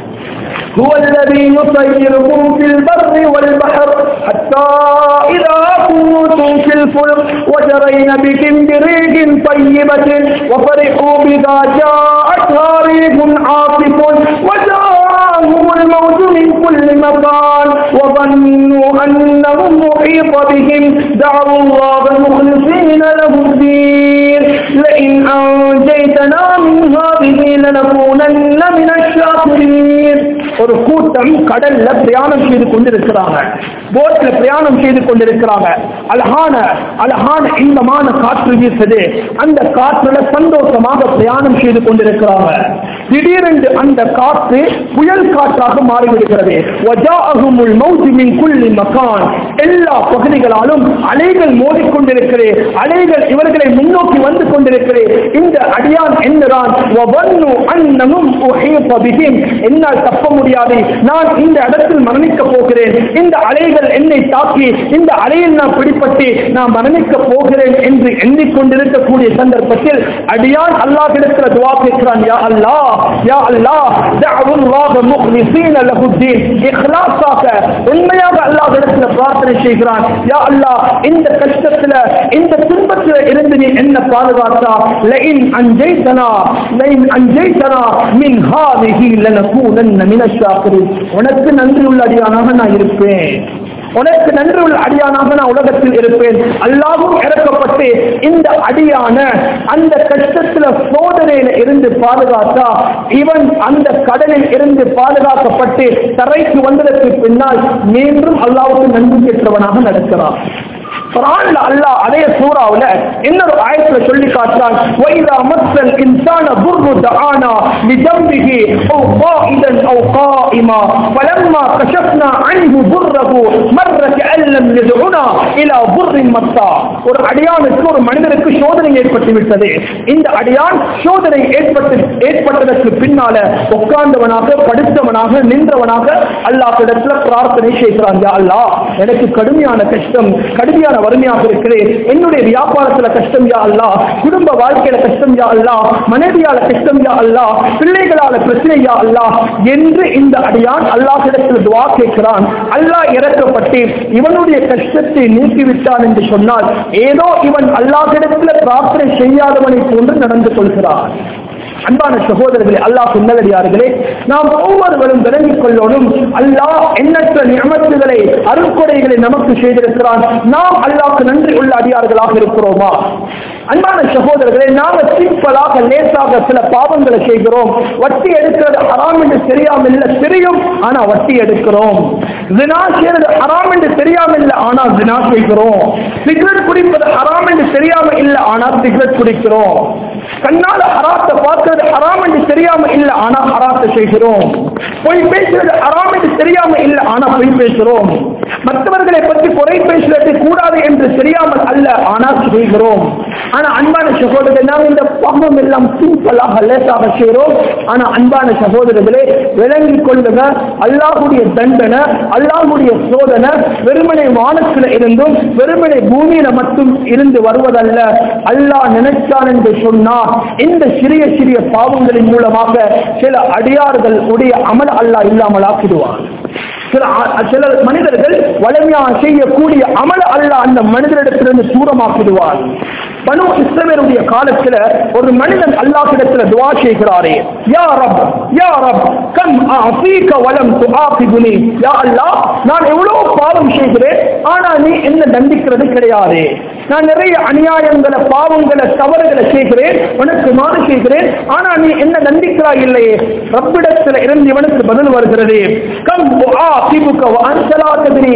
هو الذي يطيركم في البر والبحر حتى إذا كنتم في الفلك وجرين بكم بريح طيبة وفرحوا بذا جاءتها ريح عاصف وجاءهم الموت من كل مكان وظنوا أنهم محيط بهم دعوا الله مخلصين له الدين لئن أنجيتنا من هذه لنكونن من الشاكرين ஒரு கூட்டம் கடல்ல பிரயாணம் செய்து கொண்டிருக்கிறாங்க போட்ல பிரயாணம் செய்து கொண்டிருக்கிறாங்க அழகான அழகான இன்பமான காற்று வீசுது அந்த காற்றுல சந்தோஷமாக பிரயாணம் செய்து கொண்டிருக்கிறாங்க திடீரென்று அந்த காற்று புயல் காற்றாக மாறிவிடுகிறது வஜாஅஹுமுல் மௌஜு மின் குல்லி மகான் எல்லா பகுதிகளாலும் அலைகள் மோதிக்கொண்டிருக்கிறே அலைகள் இவர்களை முன்னோக்கி வந்து கொண்டிருக்கிறே இந்த அடியான் என்கிறான் வவன்னு அன்னமும் உஹீத பிஹிம் என்னால் தப்ப முடியாது நான் இந்த இடத்தில் மரணிக்க போகிறேன் இந்த அலைகள் என்னை தாக்கி இந்த அலையில் நான் பிடிப்பட்டு நான் மரணிக்க போகிறேன் என்று எண்ணிக்கொண்டிருக்கக்கூடிய சந்தர்ப்பத்தில் அடியான் அல்லாஹ்விடத்தில் துவா கேட்கிறான் யா அல்லாஹ் யா அல்லாஹ் தஅவுல்லாஹ முக்லிஸீன லஹுத்தீன் இக்லாஸாக உண்மையாக அல்லாஹ்விடத்தில் பிரார்த்தனை செய்கிறான் யா அல்லாஹ் இந்த கஷ்டத்துல இந்த துன்பத்துல இருந்து நீ என்ன பாதுகாத்தா லஇன் அன்ஜைதனா லஇன் அன்ஜைதனா மின் ஹாதிஹி லனகூனன்ன மினஷ் ஷாக்கிரின் உனக்கு நன்றி உள்ள அடியானாக நான் இருப்பேன் உனக்கு நன்றி உள்ள அடியானாக நான் உலகத்தில் இருப்பேன் அல்லாவும் இறக்கப்பட்டு இந்த அடியான அந்த கஷ்டத்துல சோதனையில இருந்து பாதுகாத்தா இவன் அந்த கடலில் இருந்து பாதுகாக்கப்பட்டு தரைக்கு வந்ததற்கு பின்னால் மீண்டும் அல்லாவுக்கு நன்றி பெற்றவனாக நடக்கிறான் குரான்ல அல்லாஹ் அதே சூறாவுல இன்னொரு ஆயத்துல சொல்லி காட்டுறான் வைதா மஸ்ஸல் இன்சான துர்ரு தஆனா லிஜம்பிஹி அw قائدا او قائما فلما كشفنا عنه ضره مر كأن لم يدعنا الى ضر مسا ஒரு அடியானுக்கு ஒரு மனிதனுக்கு சோதனை ஏற்பட்டு விட்டது இந்த அடியான் சோதனை ஏற்பட்டு ஏற்பட்டதற்கு பின்னால உட்கார்ந்தவனாக படுத்தவனாக நின்றவனாக அல்லாஹ்விடத்துல பிரார்த்தனை செய்கிறான் யா அல்லாஹ் எனக்கு கடுமையான கஷ்டம் கடுமையான வறுமையாக இருக்கிறேன் என்னுடைய வியாபாரத்துல கஷ்டம் யா அல்லா குடும்ப வாழ்க்கையில கஷ்டம் யா அல்லா மனைவியால கஷ்டம் யா அல்லா பிள்ளைகளால பிரச்சனை யா அல்லா என்று இந்த அடியான் அல்லாஹிடத்தில் துவா கேட்கிறான் அல்லாஹ் இறக்கப்பட்டு இவனுடைய கஷ்டத்தை நீக்கிவிட்டான் என்று சொன்னால் ஏதோ இவன் அல்லாஹிடத்தில் பிரார்த்தனை செய்யாதவனை போன்று நடந்து கொள்கிறான் அன்பான சகோதரர்களே அல்லாஹ் நல்லடியார்களே நாம் ஒவ்வொருவரும் விளங்கிக் கொள்ளணும் அல்லாஹ் எண்ணற்ற நியமத்துகளை அருட்கொடைகளை நமக்கு செய்திருக்கிறான் நாம் அல்லாஹ்க்கு நன்றி உள்ள அடியார்களாக இருக்கிறோமா அன்பான சகோதரர்களே நாம சிம்பிளாக லேசாக சில பாவங்களை செய்கிறோம் வட்டி எடுக்கிறது ஹராம் என்று தெரியாமல் இல்ல தெரியும் ஆனா வட்டி எடுக்கிறோம் ஜினா செய்யறது ஹராம் என்று தெரியாமல் இல்ல ஆனா ஜினா செய்கிறோம் சிகரெட் குடிப்பது ஹராம் என்று தெரியாம இல்ல ஆனா சிகரெட் குடிக்கிறோம் கண்ணால ஹராத்தை பார்க்கிறது ஹராம் என்று தெரியாம இல்ல ஆனா ஹராத்தை செய்கிறோம் பொய் பேசுறது ஹராம் என்று தெரியாம இல்ல ஆனா பொய் பேசுறோம் மற்றவர்களை பற்றி குறை பேசுறது கூடாது என்று தெரியாமல் அல்ல ஆனா செய்கிறோம் ஆனா அன்பான சகோதரர்கள் நாம் இந்த பாவம் எல்லாம் சிம்பிளாக லேசாக செய்கிறோம் ஆனா அன்பான சகோதரர்களே விளங்கிக் கொள்ளுங்க அல்லாஹுடைய தண்டனை அல்லாஹுடைய சோதனை வெறுமனை வானத்தில் இருந்தும் வெறுமனை பூமியில மட்டும் இருந்து வருவதல்ல அல்லாஹ் நினைச்சான் என்று சொன்னா இந்த சிறிய சிறிய பாவங்களின் மூலமாக சில அடியார்கள் உடைய அமல் அல்லாஹ் இல்லாமல் ஆக்கிடுவான் சில சில மனிதர்கள் வலிமையாக செய்யக்கூடிய அமல் அல்ல அந்த மனிதரிடத்திலிருந்து தூரமாக்கிடுவார் பனு இஸ்ரவேலுடைய காலத்துல ஒரு மனிதன் அல்லாஹ்விடத்துல துவா செய்கிறாரே யா ரப் யா ரப் கம் அஃபீக வலம் துஆகிபுனி யா அல்லாஹ் நான் எவ்வளவு பாவம் செய்கிறேன் ஆனா நீ என்ன தண்டிக்கிறது கிடையாது நான் நிறைய அநியாயங்களை பாவங்களை தவறுகளை செய்கிறேன் உனக்கு மாறு செய்கிறேன் ஆனா நீ என்ன தண்டிக்கிறாய் இல்லையே ரப்பிடத்தில் இருந்து இவனுக்கு பதில் வருகிறது கம் ஆசிபுக்க வான்சலா கதிரி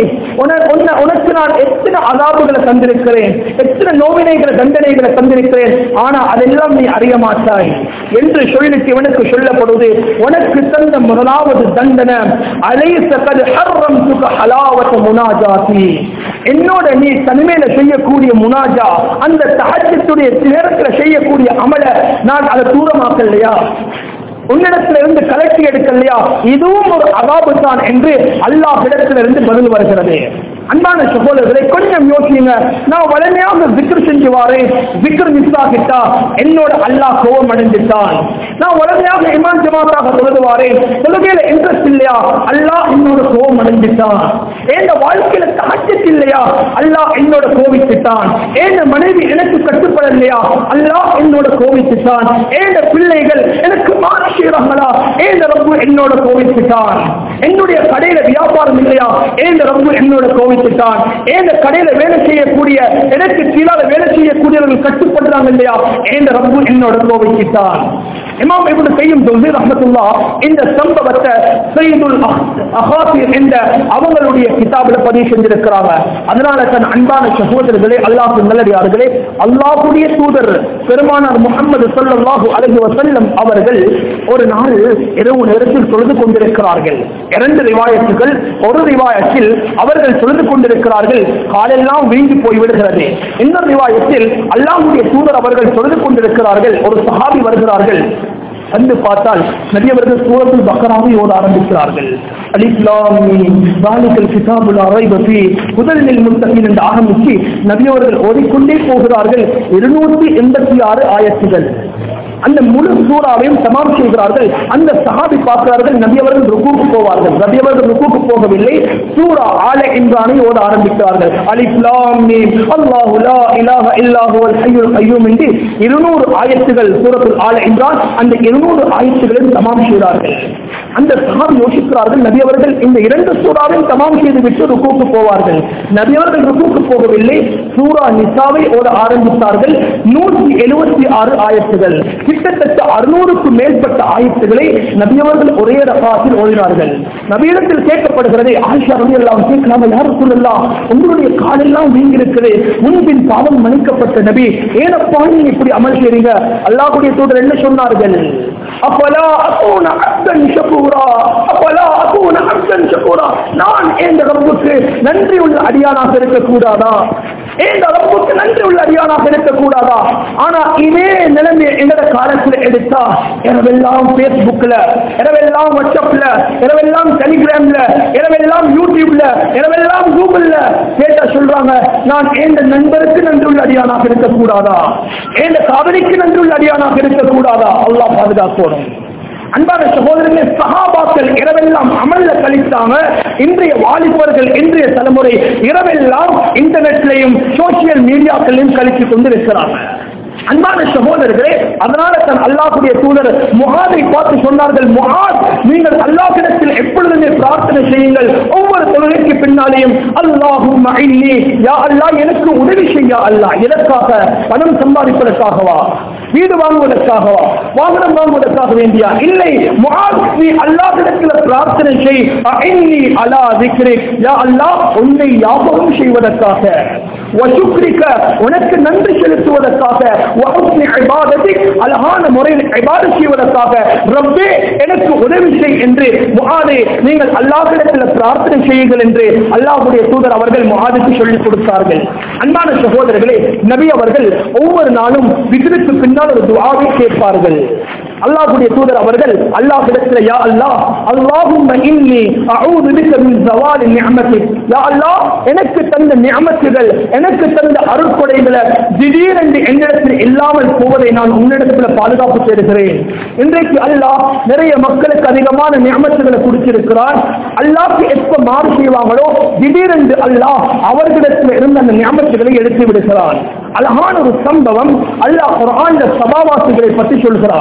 உனக்கு நான் எத்தனை அதாபுகளை தந்திருக்கிறேன் எத்தனை நோவினைகளை தண்டனைகளை தந்திருக்கிறேன் ஆனா அதெல்லாம் நீ அறிய மாட்டாய் என்று சொல்லிட்டு இவனுக்கு சொல்லப்படுவது உனக்கு தந்த முதலாவது தண்டனை அலைச கது ஹர்ரம் சுக ஹலாவத்த முனாஜாதி என்னோட நீ தனிமையில செய்யக்கூடிய முனாஜா அந்த தகச்சத்துடைய நேரத்தில் செய்யக்கூடிய அமல நான் அதை தூரமாக்கலையா உன்னிடத்துல இருந்து கலட்டி எடுக்கலையா இதுவும் ஒரு அகாபு தான் என்று அல்லாஹ் இடத்துல இருந்து பதில் வருகிறது அன்பான சகோதரர்களை கொஞ்சம் யோசிங்க நான் வலிமையாக விக்ர் செஞ்சு வாரேன் விக்ர் மிஸ் ஆகிட்டா என்னோட அல்லாஹ் கோபம் அடைஞ்சிட்டான் நான் வலிமையாக இமான் ஜமாத்தாக தொழுது வாரேன் தொழுகையில இன்ட்ரெஸ்ட் இல்லையா அல்லாஹ் என்னோட கோபம் அடைஞ்சிட்டான் என் வாழ்க்கையில தாக்கத்து இல்லையா அல்லாஹ் என்னோட கோபித்துட்டான் என் மனைவி எனக்கு கட்டுப்படலையா அல்லாஹ் என்னோட கோபித்துட்டான் என் பிள்ளைகள் எனக்கு மாறி செய்யறாங்களா ஏன் ரப்பு என்னோட கோவித்துட்டான் என்னுடைய கடையில வியாபாரம் இல்லையா ஏன் ரப்பு என்னோட கோவித்துட்டான் ஏன் கடையில வேலை செய்யக்கூடிய எனக்கு கீழால வேலை செய்யக்கூடியவர்கள் கட்டுப்படுறாங்க இல்லையா ஏன் ரப்பு என்னோட கோவித்துட்டான் இமாம் இப்னு கையும் சொல்லி ரஹமத்துல்லா இந்த சம்பவத்தை சைதுல் அஹாசிர் என்ற அவங்களுடைய கிதாபில பதிவு செஞ்சிருக்கிறாங்க அதனால தன் அன்பான சகோதரர்களே அல்லாஹ் நல்லடியார்களே அல்லாஹுடைய தூதர் பெருமானார் முகமது ஸல்லல்லாஹு அலைஹி வஸல்லம் அவர்கள் ஒரு நாள் இரவு நேரத்தில் தொழுது கொண்டிருக்கிறார்கள் இரண்டு ரிவாயத்துகள் ஒரு ரிவாயத்தில் அவர்கள் தொழுது கொண்டிருக்கிறார்கள் காலெல்லாம் வீங்கி போய் விடுகிறது இன்னொரு ரிவாயத்தில் அல்லாஹுடைய தூதர் அவர்கள் தொழுது கொண்டிருக்கிறார்கள் ஒரு சஹாபி வருகிறார்கள் வந்து பார்த்தால் நபியவர்கள் சூரத்தில் பக்கராவை ஓத ஆரம்பிக்கிறார்கள் அலிஸ்லாமீன் பாலிகல் கிதாபுல் அரைபி முதலில் முத்தகின் என்று ஆரம்பித்து நபியவர்கள் ஓதிக்கொண்டே போகிறார்கள் இருநூற்றி எண்பத்தி ஆறு ஆயத்துகள் அந்த முழு சூறாவையும் தமாம் செய்கிறார்கள் அந்த சஹாபி பார்க்கிறார்கள் நபியவர்கள் ருக்குக்கு போவார்கள் நபியவர்கள் ருக்குக்கு போகவில்லை சூரா ஆல இம்ரானை ஓத ஆரம்பிக்கிறார்கள் அலிஸ்லாம் அல்லாஹு லா இலாஹ இல்லாஹு அல் ஹய்யுல் கய்யூம் என்று இருநூறு ஆயத்துகள் சூரத்துல் ஆல இம்ரான் அந்த இருநூறு ஆயத்துகளையும் தமாம் செய்கிறார்கள் அந்த சஹாபி யோசிக்கிறார்கள் நபி அவர்கள் இந்த இரண்டு சூறாவையும் தமாம் செய்து விட்டு ருக்குக்கு போவார்கள் நபி அவர்கள் ருக்குக்கு போகவில்லை சூரா நிசாவை ஓத ஆரம்பித்தார்கள் நூற்றி எழுபத்தி ஆறு ஆயத்துகள் கிட்டத்தட்ட அறுநூறுக்கு மேற்பட்ட ஆயத்துகளை நபியவர்கள் ஒரே ரகாத்தில் ஓதினார்கள் நபியிடத்தில் கேட்கப்படுகிறது ஆயிஷா ரவி எல்லாம் கேட்கலாம யாரும் சொல்லலாம் உங்களுடைய காலெல்லாம் வீங்கி இருக்குது முன்பின் பாவம் மன்னிக்கப்பட்ட நபி ஏனப்பா நீங்க இப்படி அமல் செய்றீங்க அல்லாஹ்வுடைய தூதர் என்ன சொன்னார்கள் அப்பலா அகூன அப்தன் ஷகூரா அப்பலா அகூன அப்தன் ஷகூரா நான் இந்த ரப்புக்கு நன்றி உள்ள அடியானாக இருக்கக்கூடாதா இந்த ரப்புக்கு நன்றி உள்ள அடியானாக இருக்கக்கூடாதா ஆனா இதே நிலைமை எங்கட காலத்துல எடுத்தா இரவெல்லாம் பேஸ்புக்ல இரவெல்லாம் வாட்ஸ்அப்ல இரவெல்லாம் டெலிகிராம்ல இரவெல்லாம் யூடியூப்ல இரவெல்லாம் கூகுள்ல கேட்டா சொல்றாங்க நான் எந்த நண்பருக்கு நன்றி உள்ள அடியானாக இருக்கக்கூடாதா எந்த காதலிக்கு நன்றி உள்ள அடியானாக இருக்கக்கூடாதா அல்லாஹ் பாதுகாக்கணும் அன்பான சகோதரர்களே சகாபாக்கள் இரவெல்லாம் அமல்ல கழித்தாங்க இன்றைய வாலிபர்கள் இன்றைய தலைமுறை இரவெல்லாம் இன்டர்நெட்லையும் சோசியல் மீடியாக்களையும் கழித்து கொண்டிருக்கிறாங்க அன்பான சகோதரர்களே அதனால தன் அல்லாஹுடைய தூதர் முகாதை பார்த்து சொன்னார்கள் முகாத் நீங்கள் அல்லாஹிடத்தில் எப்பொழுதுமே பிரார்த்தனை செய்யுங்கள் ஒவ்வொரு தொழுகைக்கு பின்னாலேயும் அல்லாஹும் யா அல்லாஹ் எனக்கு உதவி செய்ய அல்லாஹ் எதற்காக பணம் சம்பாதிப்பதற்காகவா வீடு வாங்குவதற்காகவா வாகனம் வாங்குவதற்காக வேண்டியா இல்லை முகாத் நீ அல்லாஹிடத்தில் பிரார்த்தனை செய் அஇன்னி அலா திக்ரிக் யா அல்லாஹ் உன்னை ஞாபகம் செய்வதற்காக வசுக்ரிக்க உனக்கு நன்றி செலுத்துவதற்காக வஹுஸ்னி இபாதத்திக் அழகான முறையில் இபாதத் செய்வதற்காக ரப்பே எனக்கு உதவி செய் என்று முஹாதே நீங்கள் அல்லாஹ்விடத்தில் பிரார்த்தனை செய்யுங்கள் என்று அல்லாஹ்வுடைய தூதர் அவர்கள் முஹாதுக்கு சொல்லிக் கொடுத்தார்கள் அன்பான சகோதரர்களே நபி அவர்கள் ஒவ்வொரு நாளும் விதிருக்கு பின்னால் ஒரு துஆவை கேட்பார்கள் அல்லாஹ்வுடைய தூதர் அவர்கள் அல்லாஹ்விடத்தில் யா அல்லாஹ் அல்லாஹும்ம இன்னி அஊது பிக்க மின் ஜவாலி நிஅமத்திக் யா அல்லாஹ் எனக்கு தந்த நிஅமத்துகள் எனக்கு தந்த அருட்கொடைகளை திடீரென்று என்னிடத்தில் இல்லாமல் போவதை நான் உன்னிடத்தில் பாதுகாப்பு தேடுகிறேன் இன்றைக்கு அல்லாஹ் நிறைய மக்களுக்கு அதிகமான நியமத்துகளை கொடுத்திருக்கிறார் அல்லாஹ்க்கு எப்ப மாறு செய்வாங்களோ திடீரென்று அல்லாஹ் அவர்களிடத்தில் இருந்த அந்த நியமத்துகளை எடுத்து விடுகிறான் அழகான ஒரு சம்பவம் அல்லாஹ் குர்ஆன்ல சபாவாசிகளை பற்றி சொல்கிறான்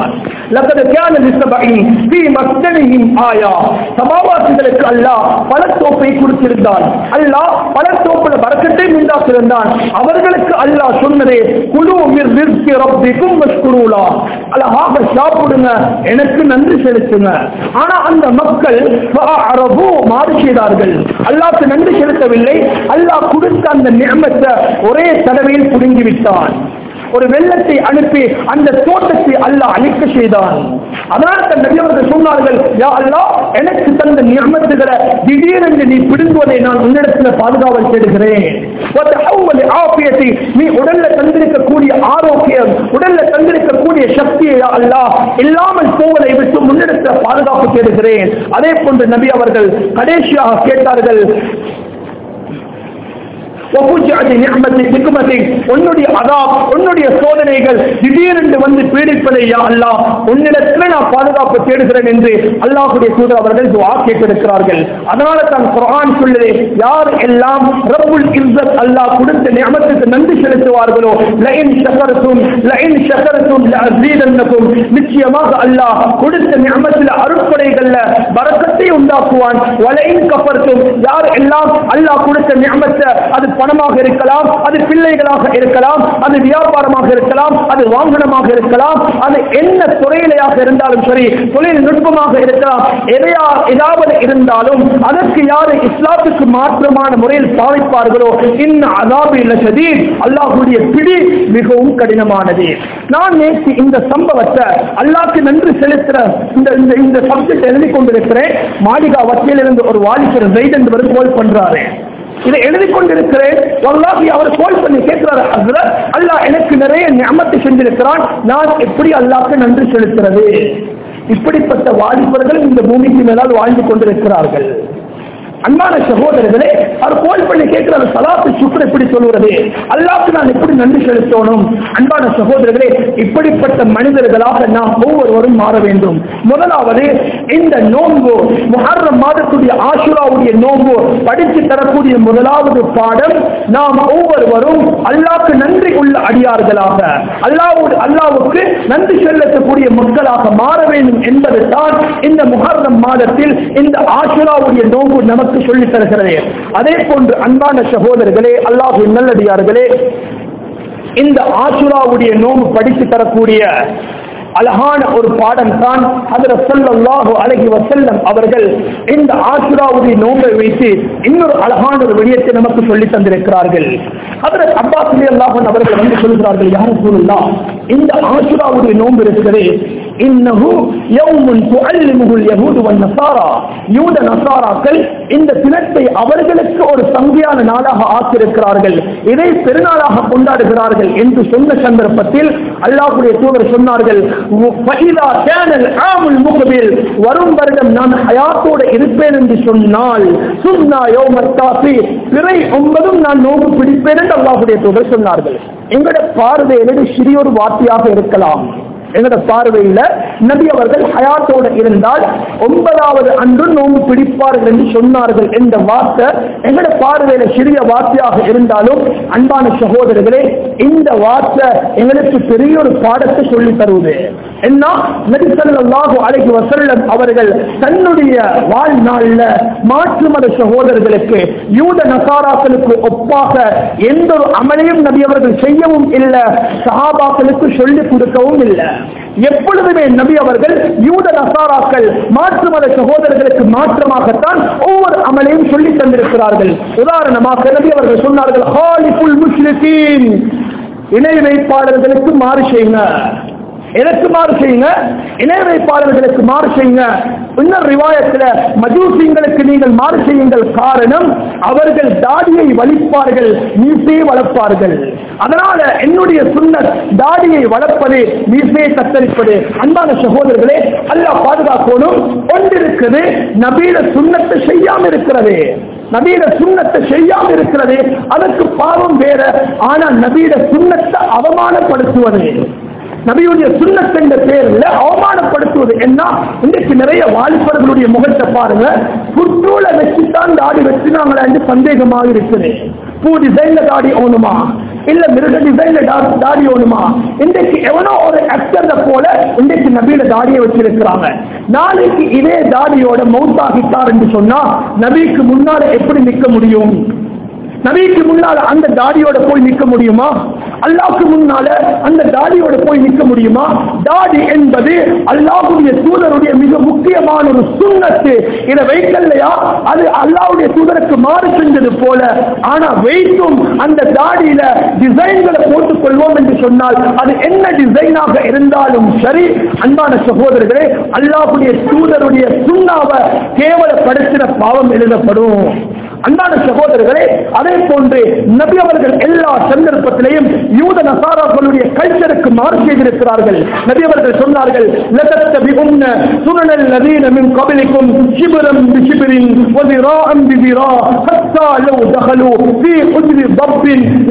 லக்கத கேன லிசபஇன் ஃபீ மஸ்தனிஹிம் ஆயா சமாவாசிகளுக்கு அல்லாஹ் பழத்தோப்பை கொடுத்திருந்தான் அல்லாஹ் பழத்தோப்புல பறக்கத்தை உண்டாக்கியிருந்தான் அவர்களுக்கு அல்லாஹ் சொன்னதே குழு மிர் ரிஸ்கி ரப்பிக்கும் மஷ்குரூலா அழகாக சாப்பிடுங்க எனக்கு நன்றி செலுத்துங்க ஆனா அந்த மக்கள் அரபு மாறு செய்தார்கள் அல்லாஹ்க்கு நன்றி செலுத்தவில்லை அல்லாஹ் கொடுத்த அந்த நியமத்தை ஒரே தடவையில் புடுங்கி விட்டான் ஒரு வெள்ளத்தை அனுப்பி அந்த தோட்டத்தை அல்லாஹ் அழிக்க செய்தான் அதனால தன் நபியவர்கள் சொன்னார்கள் யா அல்லாஹ் எனக்கு தந்த நியமத்துகளை திடீரென்று நீ பிடுங்குவதை நான் உன்னிடத்தில் பாதுகாவல் தேடுகிறேன் வத்தஹவ்வல் ஆஃபியத்தை நீ உடல்ல தந்திருக்கக்கூடிய ஆரோக்கியம் உடல்ல தந்திருக்கக்கூடிய சக்தியை யா அல்லாஹ் இல்லாமல் போவதை விட்டு முன்னெடுத்த பாதுகாப்பு தேடுகிறேன் அதே போன்று நபி அவர்கள் கடைசியாக கேட்டார்கள் ஒப்புச்சாதி நிகமத்தை நிக்குமத்தை உன்னுடைய அதாப் உன்னுடைய சோதனைகள் திடீரென்று வந்து பீடிப்பதை யா அல்லாஹ் உன்னிடத்தில் நான் பாதுகாப்பு தேடுகிறேன் என்று அல்லாஹுடைய தூதர் அவர்கள் துஆ கேட்டிருக்கிறார்கள் அதனால தான் குர்ஆன் சொல்லுது யார் எல்லாம் ரப்புல் இஸ்ஸத் அல்லாஹ் கொடுத்த நியமத்துக்கு நன்றி செலுத்துவார்களோ லஇன் ஷக்கரத்தும் லஇன் ஷக்கரத்தும் லஅஸீதன்னகும் நிச்சயமாக அல்லாஹ் கொடுத்த நியமத்தில் அருட்படைகள்ல பரக்கத்தை உண்டாக்குவான் வலஇன் கஃபர்தும் யார் எல்லாம் அல்லாஹ் கொடுத்த நியமத்தை அது பணமாக இருக்கலாம் அது பிள்ளைகளாக இருக்கலாம் அது வியாபாரமாக இருக்கலாம் அது வாகனமாக இருக்கலாம் அது என்ன துறையிலையாக இருந்தாலும் சரி தொழில் நுட்பமாக இருக்கலாம் எதையா ஏதாவது இருந்தாலும் அதற்கு யாரு இஸ்லாத்துக்கு மாற்றமான முறையில் பாவிப்பார்களோ இன்ன அதாபு இல்ல சதீர் அல்லாஹுடைய பிடி மிகவும் கடினமானது நான் நேற்று இந்த சம்பவத்தை அல்லாஹ்க்கு நன்றி செலுத்துற இந்த இந்த இந்த சப்ஜெக்ட் எழுதி கொண்டிருக்கிறேன் மாளிகா வட்டியிலிருந்து ஒரு வாலிபர் ஜெயித் என்பவர் கோல் பண்றாரு இதை எழுதி கொண்டிருக்கிறேன் வல்லாஹி அவர் கோல் பண்ணி கேட்கிறார் ஹஸ்ரத் அல்லாஹ் எனக்கு நிறைய நியமத்தை செஞ்சிருக்கிறான் நான் எப்படி அல்லாஹ்க்கு நன்றி செலுத்துறது இப்படிப்பட்ட வாலிபர்கள் இந்த பூமிக்கு மேலால் வாழ்ந்து கொண்டிருக்கிறார்கள் அன்பான சகோதரர்களே அவர் கோல் பண்ணி கேட்கிறார் சலாத்து சுக்ர் எப்படி சொல்வது அல்லாஹ்க்கு நான் எப்படி நன்றி செலுத்தணும் அன்பான சகோதரர்களே இப்படிப்பட்ட மனிதர்களாக நாம் ஒவ்வொருவரும் மாற வேண்டும் முதலாவது இந்த நோன்பு முஹர்ரம் மாதத்துடைய ஆசுராவுடைய நோன்பு படித்து தரக்கூடிய முதலாவது பாடம் நாம் ஒவ்வொருவரும் அல்லாஹ்க்கு நன்றி உள்ள அடியார்களாக அல்லாஹ்வோடு அல்லாஹ்வுக்கு நன்றி செலுத்தக்கூடிய மக்களாக மாற வேண்டும் என்பது தான் இந்த முஹர்ரம் மாதத்தில் இந்த ஆசுராவுடைய நோன்பு நமக்கு சொல்லித் தருகிறது அதே போன்று அன்பான சகோதரர்களே அல்லாஹு நல்லடியார்களே இந்த ஆசுராவுடைய நோன்பு படித்து தரக்கூடிய அழகான ஒரு பாடம் தான் அதில் சொல்லல்லாஹு அழகி வசல்லம் அவர்கள் இந்த ஆசுராவுடைய நோன்பை வைத்து இன்னொரு அழகான ஒரு விடயத்தை நமக்கு சொல்லி தந்திருக்கிறார்கள் அதில் அப்பாஸ் அல்லாஹன் அவர்கள் வந்து சொல்கிறார்கள் யாரும் சொல்லலாம் இந்த ஆசுராவுடைய நோன்பு இருக்கிறது இன்னஹு யௌமுன் துஅல்லிமுல் யஹூது வன் நஸாரா யூத நஸாராக்கள் இந்த தினத்தை அவர்களுக்கு ஒரு சங்கியான நாளாக ஆக்கியிருக்கிறார்கள் இதை பெருநாளாக கொண்டாடுகிறார்கள் என்று சொன்ன சந்தர்ப்பத்தில் அல்லாஹ்வுடைய தூதர் சொன்னார்கள் ஃபஇதா கானல் ஆமுல் முக்பில் வரும் வருடம் நான் ஹயாத்தோடு இருப்பேன் என்று சொன்னால் சுன்னா யௌமத் தாஃபி பிறை ஒன்பதும் நான் நோன்பு பிடிப்பேன் என்று அல்லாஹ்வுடைய தூதர் சொன்னார்கள் எங்களுடைய பார்வையில் சிறிய ஒரு வார்த்தையாக இருக்கலாம் எங்களோட பார்வையில நபி அவர்கள் ஹயாத்தோடு இருந்தால் ஒன்பதாவது அன்று நோன்பு பிடிப்பார்கள் என்று சொன்னார்கள் என்ற வார்த்தை எங்களோட பார்வையில சிறிய வார்த்தையாக இருந்தாலும் அன்பான சகோதரர்களே இந்த வார்த்தை எங்களுக்கு பெரிய ஒரு பாடத்தை சொல்லி தருவது என்ன நபிசல்லாஹு அலைஹி வசல்லம் அவர்கள் தன்னுடைய வாழ்நாள்ல மாற்று மத சகோதரர்களுக்கு யூத நசாராக்களுக்கு ஒப்பாக எந்த ஒரு அமலையும் நபி அவர்கள் செய்யவும் இல்லை சஹாபாக்களுக்கு சொல்லிக் கொடுக்கவும் இல்லை எப்பொழுதுமே நபி அவர்கள் யூத நசாராக்கள் மாற்று மத சகோதரர்களுக்கு மாற்றமாகத்தான் ஒவ்வொரு அமலையும் சொல்லி தந்திருக்கிறார்கள் உதாரணமாக நபி அவர்கள் சொன்னார்கள் ஹாலிஃபுல் முஸ்லிமீன் இணை வைப்பாளர்களுக்கு மாறு செய்யுங்க எதற்கு மாறு செய்யுங்க இணை வைப்பாளர்களுக்கு மாறு செய்யுங்க இன்னொரு ரிவாயத்தில் மஜூசிங்களுக்கு நீங்கள் மாறு செய்யுங்கள் காரணம் அவர்கள் தாடியை வலிப்பார்கள் மீசையை வளர்ப்பார்கள் அதனால என்னுடைய சுண்ணத் தாடியை வளர்ப்பது மீசையை கத்தரிப்பது அன்பான சகோதரர்களே அல்லாஹ் பாதுகாக்கணும் ஒன்றிருக்குது நபீல சுண்ணத்தை செய்யாம இருக்கிறது நபீட சுண்ணத்தை செய்யாம இருக்கிறது அதற்கு பாவம் வேற ஆனா நபீட சுண்ணத்தை அவமானப்படுத்துவது நபியுடைய சுண்ணத் என்ற பேர்ல அவமானப்படுத்துவது என்ன இன்றைக்கு நிறைய வாலிபர்களுடைய முகத்தை பாருங்க புற்றூல வச்சுத்தான் தாடி வச்சுனாங்களா என்று சந்தேகமாக இருக்குது பூ டிசைன்ல தாடி ஓணுமா இல்ல மிருக டிசைன்ல தாடி ஓடுமா இன்றைக்கு எவனோ ஒரு ஆக்டர் போல இன்றைக்கு நபியில தாடியை வச்சிருக்கிறாங்க நாளைக்கு இதே தாடியோட மௌத்தாகிட்டார் என்று சொன்னா நபிக்கு முன்னால எப்படி நிற்க முடியும் நபிக்கு முன்னால அந்த தாடியோட போய் நிற்க முடியுமா அல்லாஹ்க்கு முன்னால அந்த தாடியோட போய் நிற்க முடியுமா தாடி என்பது அல்லாஹ்வுடைய தூதருடைய மிக முக்கியமான ஒரு சுண்ணத்து இதை வைக்கலையா அது அல்லாஹ்வுடைய தூதருக்கு மாறு செஞ்சது போல ஆனா வைத்தும் அந்த தாடியில டிசைன்களை போட்டுக் கொள்வோம் என்று சொன்னால் அது என்ன டிசைனாக இருந்தாலும் சரி அன்பான சகோதரர்களே அல்லாஹ்வுடைய தூதருடைய சுண்ணாவை கேவலப்படுத்தின பாவம் எழுதப்படும் அன்பான சகோதரர்களே அதே போன்று நபி அவர்கள் எல்லா சந்தர்ப்பத்திலையும் யூத நசாராக்களுடைய கல்ச்சருக்கு மாறு செய்திருக்கிறார்கள் நபி அவர்கள் சொன்னார்கள் لَتَتَّبِعُنَّ سُنَنَ الَّذِينَ مِنْ قَبْلِكُمْ شِبْرًا بِشِبْرٍ وذراعا بذراع حتى لو دخلوا في حجر ضب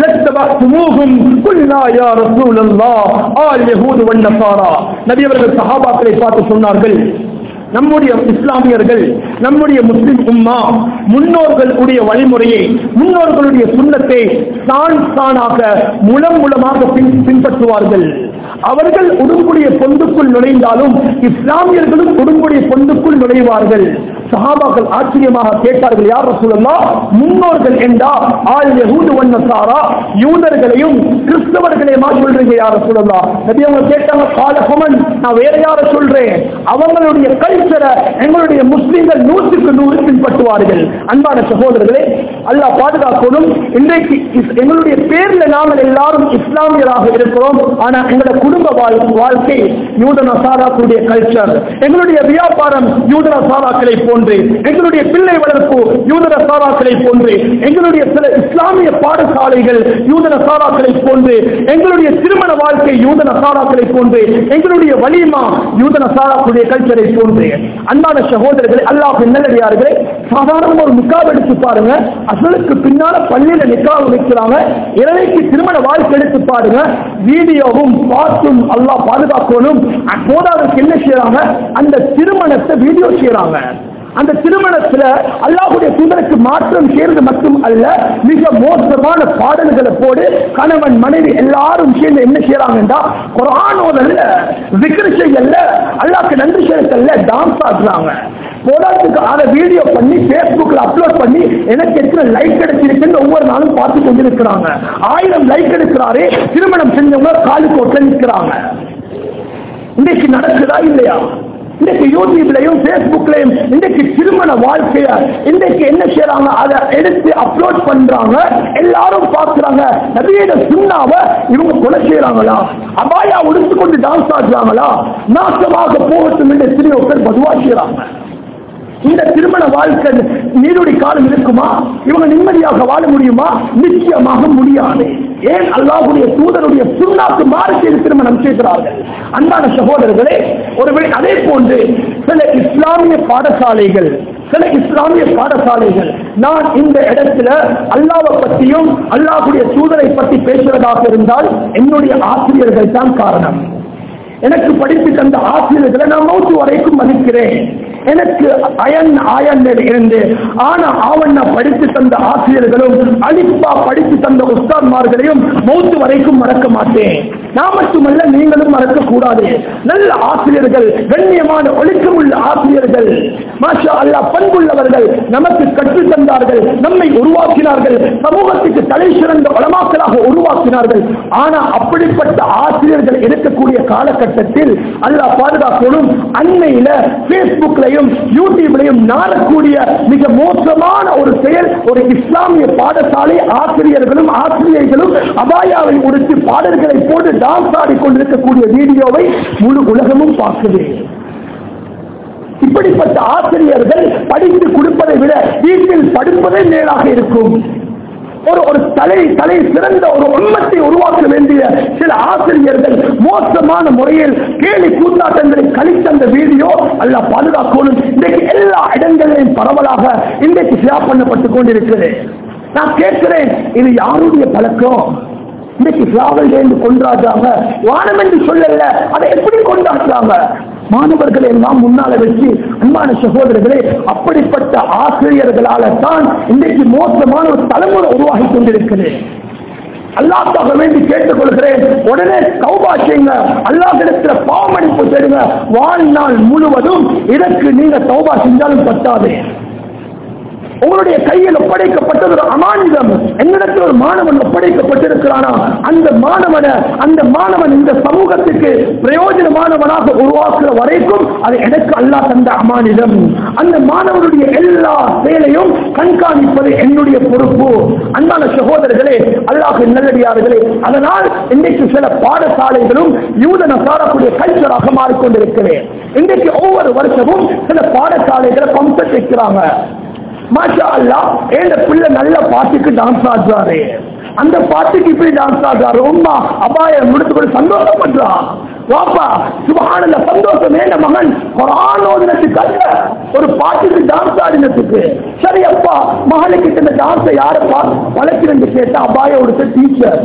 لاتبعتموهم قلنا يا رسول الله آل اليهود والنصارى நபி அவர்கள் சஹாபாக்களை பார்த்து சொன்னார்கள் நம்முடைய இஸ்லாமியர்கள் நம்முடைய முஸ்லிம் உம்மா முன்னோர்களுடைய வழிமுறையை முன்னோர்களுடைய சுண்ணத்தை தான் தானாக முலம் மூலமாக பின் பின்பற்றுவார்கள் அவர்கள் உடும்புடைய பொந்துக்குள் நுழைந்தாலும் இஸ்லாமியர்களும் உடும்புடைய பொந்துக்குள் நுழைவார்கள் சஹாபாக்கள் ஆச்சரியமாக கேட்டார்கள் யார் சொல்லலாம் முன்னோர்கள் என்றா ஆள் யஹூது வன்னசாரா யூதர்களையும் கிறிஸ்தவர்களையுமா சொல்றீங்க யார சொல்லலாம் நபி அவங்க கேட்டாங்க காலகமன் நான் வேற யார சொல்றேன் அவங்களுடைய கல்ச்சரை எங்களுடைய முஸ்லிம்கள் நூற்றுக்கு நூறு பின்பற்றுவார்கள் அன்பான சகோதரர்களே அல்லாஹ் பாதுகாக்கணும் இன்றைக்கு இஸ்- எங்களுடைய பேர்ல நாங்கள் எல்லாரும் இஸ்லாமியராக இருக்கிறோம் ஆனா எங்களுடைய குடும்ப வாழ்- வாழ்க்கை யூத நசாராக்களுடைய கல்ச்சர் எங்களுடைய வியாபாரம் யூத நசாராக்களை போன்று எங்களுடைய பிள்ளை வளர்ப்பு யூத நசாராக்களை போன்று எங்களுடைய சில இஸ்லாமிய பாடசாலைகள் யூத நசாராக்களை போன்று எங்களுடைய திருமண வாழ்க்கை யூத நசாராக்களை போன்று எங்களுடைய வலிமா யூத நசாராக்களுடைய கல்ச்சரை போன்று அன்பான சகோதரர்களே அல்லாஹ் நல்லடியார்களே சாதாரண ஒரு நிக்காப் எடுத்து பாருங்க அசலுக்கு பின்னால பள்ளியில நிக்காப் வைக்கிறாங்க இறைக்கு திருமண வாழ்க்கை எடுத்து பாருங்க வீடியோவும் பாட்டும் அல்லாஹ் பாதுகாக்கணும் போதாதற்கு என்ன செய்யறாங்க அந்த திருமணத்தை வீடியோ செய்யறாங்க அந்த திருமணத்துல அல்லாஹ்வுடைய தூதருக்கு மாற்றம் செய்யறது மட்டும் அல்ல மிக மோசமான பாடல்களை போடு கணவன் மனைவி எல்லாரும் சேர்ந்து என்ன செய்யறாங்கன்னா குரான் ஓதல்ல விக்கிர செய்யல அல்லாஹ்க்கு நன்றி செலுத்தல்ல டான்ஸ் ஆடுறாங்க போராட்டத்துக்கு அதை வீடியோ பண்ணி ஃபேஸ்புக்ல அப்லோட் பண்ணி எனக்கு எத்தனை லைக் கிடைச்சிருக்குன்னு ஒவ்வொரு நாளும் பார்த்து கொண்டிருக்கிறாங்க ஆயிரம் லைக் எடுக்கிறாரே திருமணம் செஞ்சவங்க காலுக்கு ஒட்ட நிற்கிறாங்க இன்றைக்கு நடக்குதா இல்லையா இன்றைக்கு யூடியூப்லயும் பேஸ்புக்லயும் இன்றைக்கு திருமண வாழ்க்கைய இன்றைக்கு என்ன செய்யறாங்க அதை எடுத்து அப்லோட் பண்றாங்க எல்லாரும் பார்க்கறாங்க நபியோட சுண்ணாவ இவங்க கொலை செய்யறாங்களா அபாயா உடுத்து கொண்டு டான்ஸ் ஆடுறாங்களா நாசமாக போகட்டும் என்று எத்தனையோ பேர் பதுவா செய்யறாங்க இந்த திருமண வாழ்க்கை நீருடைய காலம் இருக்குமா இவங்க நிம்மதியாக வாழ முடியுமா நிச்சயமாக முடியாது ஏன் அல்லாஹ்வுடைய தூதருடைய சுண்ணாக்கு மாறு செய்து திருமணம் செய்கிறார்கள் அன்பான சகோதரர்களே ஒருவேளை அதே போன்று சில இஸ்லாமிய பாடசாலைகள் சில இஸ்லாமிய பாடசாலைகள் நான் இந்த இடத்துல அல்லாவை பற்றியும் அல்லாஹ்வுடைய தூதரை பற்றி பேசுவதாக இருந்தால் என்னுடைய ஆசிரியர்கள் தான் காரணம் எனக்கு படித்து தந்த ஆசிரியர்களை நான் மௌத்து வரைக்கும் மதிக்கிறேன் எனக்கு அயன் ஆயன் இருந்து ஆனா ஆவண்ணா படித்து தந்த ஆசிரியர்களும் அலிப்பா படித்து தந்த உஸ்தான்மார்களையும் மௌத்து வரைக்கும் மறக்க மாட்டேன் நான் மட்டுமல்ல நீங்களும் மறக்க கூடாது நல்ல ஆசிரியர்கள் கண்ணியமான ஒழுக்கமுள்ள ஆசிரியர்கள் மாஷா அல்லாஹ் பண்புள்ளவர்கள் நமக்கு கற்றுத் தந்தார்கள் நம்மை உருவாக்கினார்கள் சமூகத்துக்கு தலை சிறந்த வளமாக்களாக உருவாக்கினார்கள் ஆனா அப்படிப்பட்ட ஆசிரியர்கள் இருக்கக்கூடிய காலகட்டத்தில் அல்லாஹ் பாதுகாக்கணும் அண்மையில பேஸ்புக்லையும் யூடியூப்லையும் நாடக்கூடிய மிக மோசமான ஒரு செயல் ஒரு இஸ்லாமிய பாடசாலை ஆசிரியர்களும் ஆசிரியர்களும் அபாயாவை உடுத்தி பாடல்களை போட்டு டான்ஸ் ஆடிக்கொண்டிருக்கக்கூடிய வீடியோவை முழு உலகமும் பார்க்குது இப்படிப்பட்ட ஆசிரியர்கள் படித்து கொடுப்பதை விட வீட்டில் படிப்பதே மேலாக இருக்கும் ஒரு ஒரு தலை தலை சிறந்த ஒரு உண்மத்தை உருவாக்க வேண்டிய சில ஆசிரியர்கள் மோசமான முறையில் கேலி கூத்தாட்டங்களை கழித்த அந்த வீடியோ அல்ல பாதுகாக்கணும் இன்றைக்கு எல்லா இடங்களிலும் பரவலாக இன்றைக்கு ஷேர் பண்ணப்பட்டு கொண்டிருக்கிறது நான் கேட்கிறேன் இது யாருடைய பழக்கம் இன்னைக்கு டிராவல் என்று கொண்டாடுறாங்க வானம் என்று சொல்லல அதை எப்படி கொண்டாடுறாங்க மாணவர்கள் எல்லாம் முன்னால வச்சு அன்பான சகோதரர்களே அப்படிப்பட்ட ஆசிரியர்களால தான் இன்றைக்கு மோசமான ஒரு தலைமுறை உருவாகி கொண்டிருக்கிறது அல்லாஹ்க்காக வேண்டி கேட்டுக்கொள்கிறேன் உடனே தௌபா செய்யுங்க அல்லாஹ்விடத்துல பாவமன்னிப்பு தேடுங்க வாழ்நாள் முழுவதும் இதற்கு நீங்க தௌபா செஞ்சாலும் பத்தாது உங்களுடைய கையில் ஒப்படைக்கப்பட்டது ஒரு அமானிதம் என்னிடத்தில் ஒரு மாணவன் ஒப்படைக்கப்பட்டிருக்கிறானா அந்த மாணவனை அந்த மாணவன் இந்த சமூகத்துக்கு பிரயோஜனமானவனாக உருவாக்குற வரைக்கும் அது எனக்கு அல்லாஹ் தந்த அமானிதம் அந்த மாணவனுடைய எல்லா செயலையும் கண்காணிப்பது என்னுடைய பொறுப்பு அன்பான சகோதரர்களே அல்லாஹ் நல்லடியார்களே அதனால் இன்றைக்கு சில பாடசாலைகளும் யூத நசாரக்கூடிய கல்ச்சராக மாறிக்கொண்டிருக்கிறேன் இன்றைக்கு ஒவ்வொரு வருஷமும் சில பாடசாலைகளை பம்பெட் வைக்கிறாங்க மாஷா அல்லா ஏண்ட பிள்ளை நல்ல பாட்டுக்கு டான்ஸ் ஆடுறாரு அந்த பாட்டுக்கு இப்படி டான்ஸ் ஆடுறாரு உமா அபாயம் முடித்துக்கொண்டு சந்தோஷப்படுறான் வாப்பா சுபஹானல்ல சந்தோஷம் ஏண்ட மகன் குரானோதனத்துக்கு அல்ல ஒரு பாட்டுக்கு டான்ஸ் ஆடினத்துக்கு சரி அப்பா மகளுக்கு இந்த டான்ஸை யாரப்பா வளர்க்கிறேன்னு கேட்டா அபாயம் கொடுத்த டீச்சர்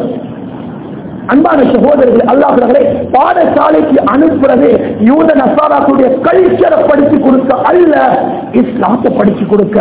அன்பான சகோதரர்கள் அல்லாஹர்களே பாடசாலைக்கு அனுப்புறது யூத நசாராக்குடைய கல்ச்சரை படிச்சு கொடுக்க அல்ல இஸ்லாத்தை படிச்சு கொடுக்க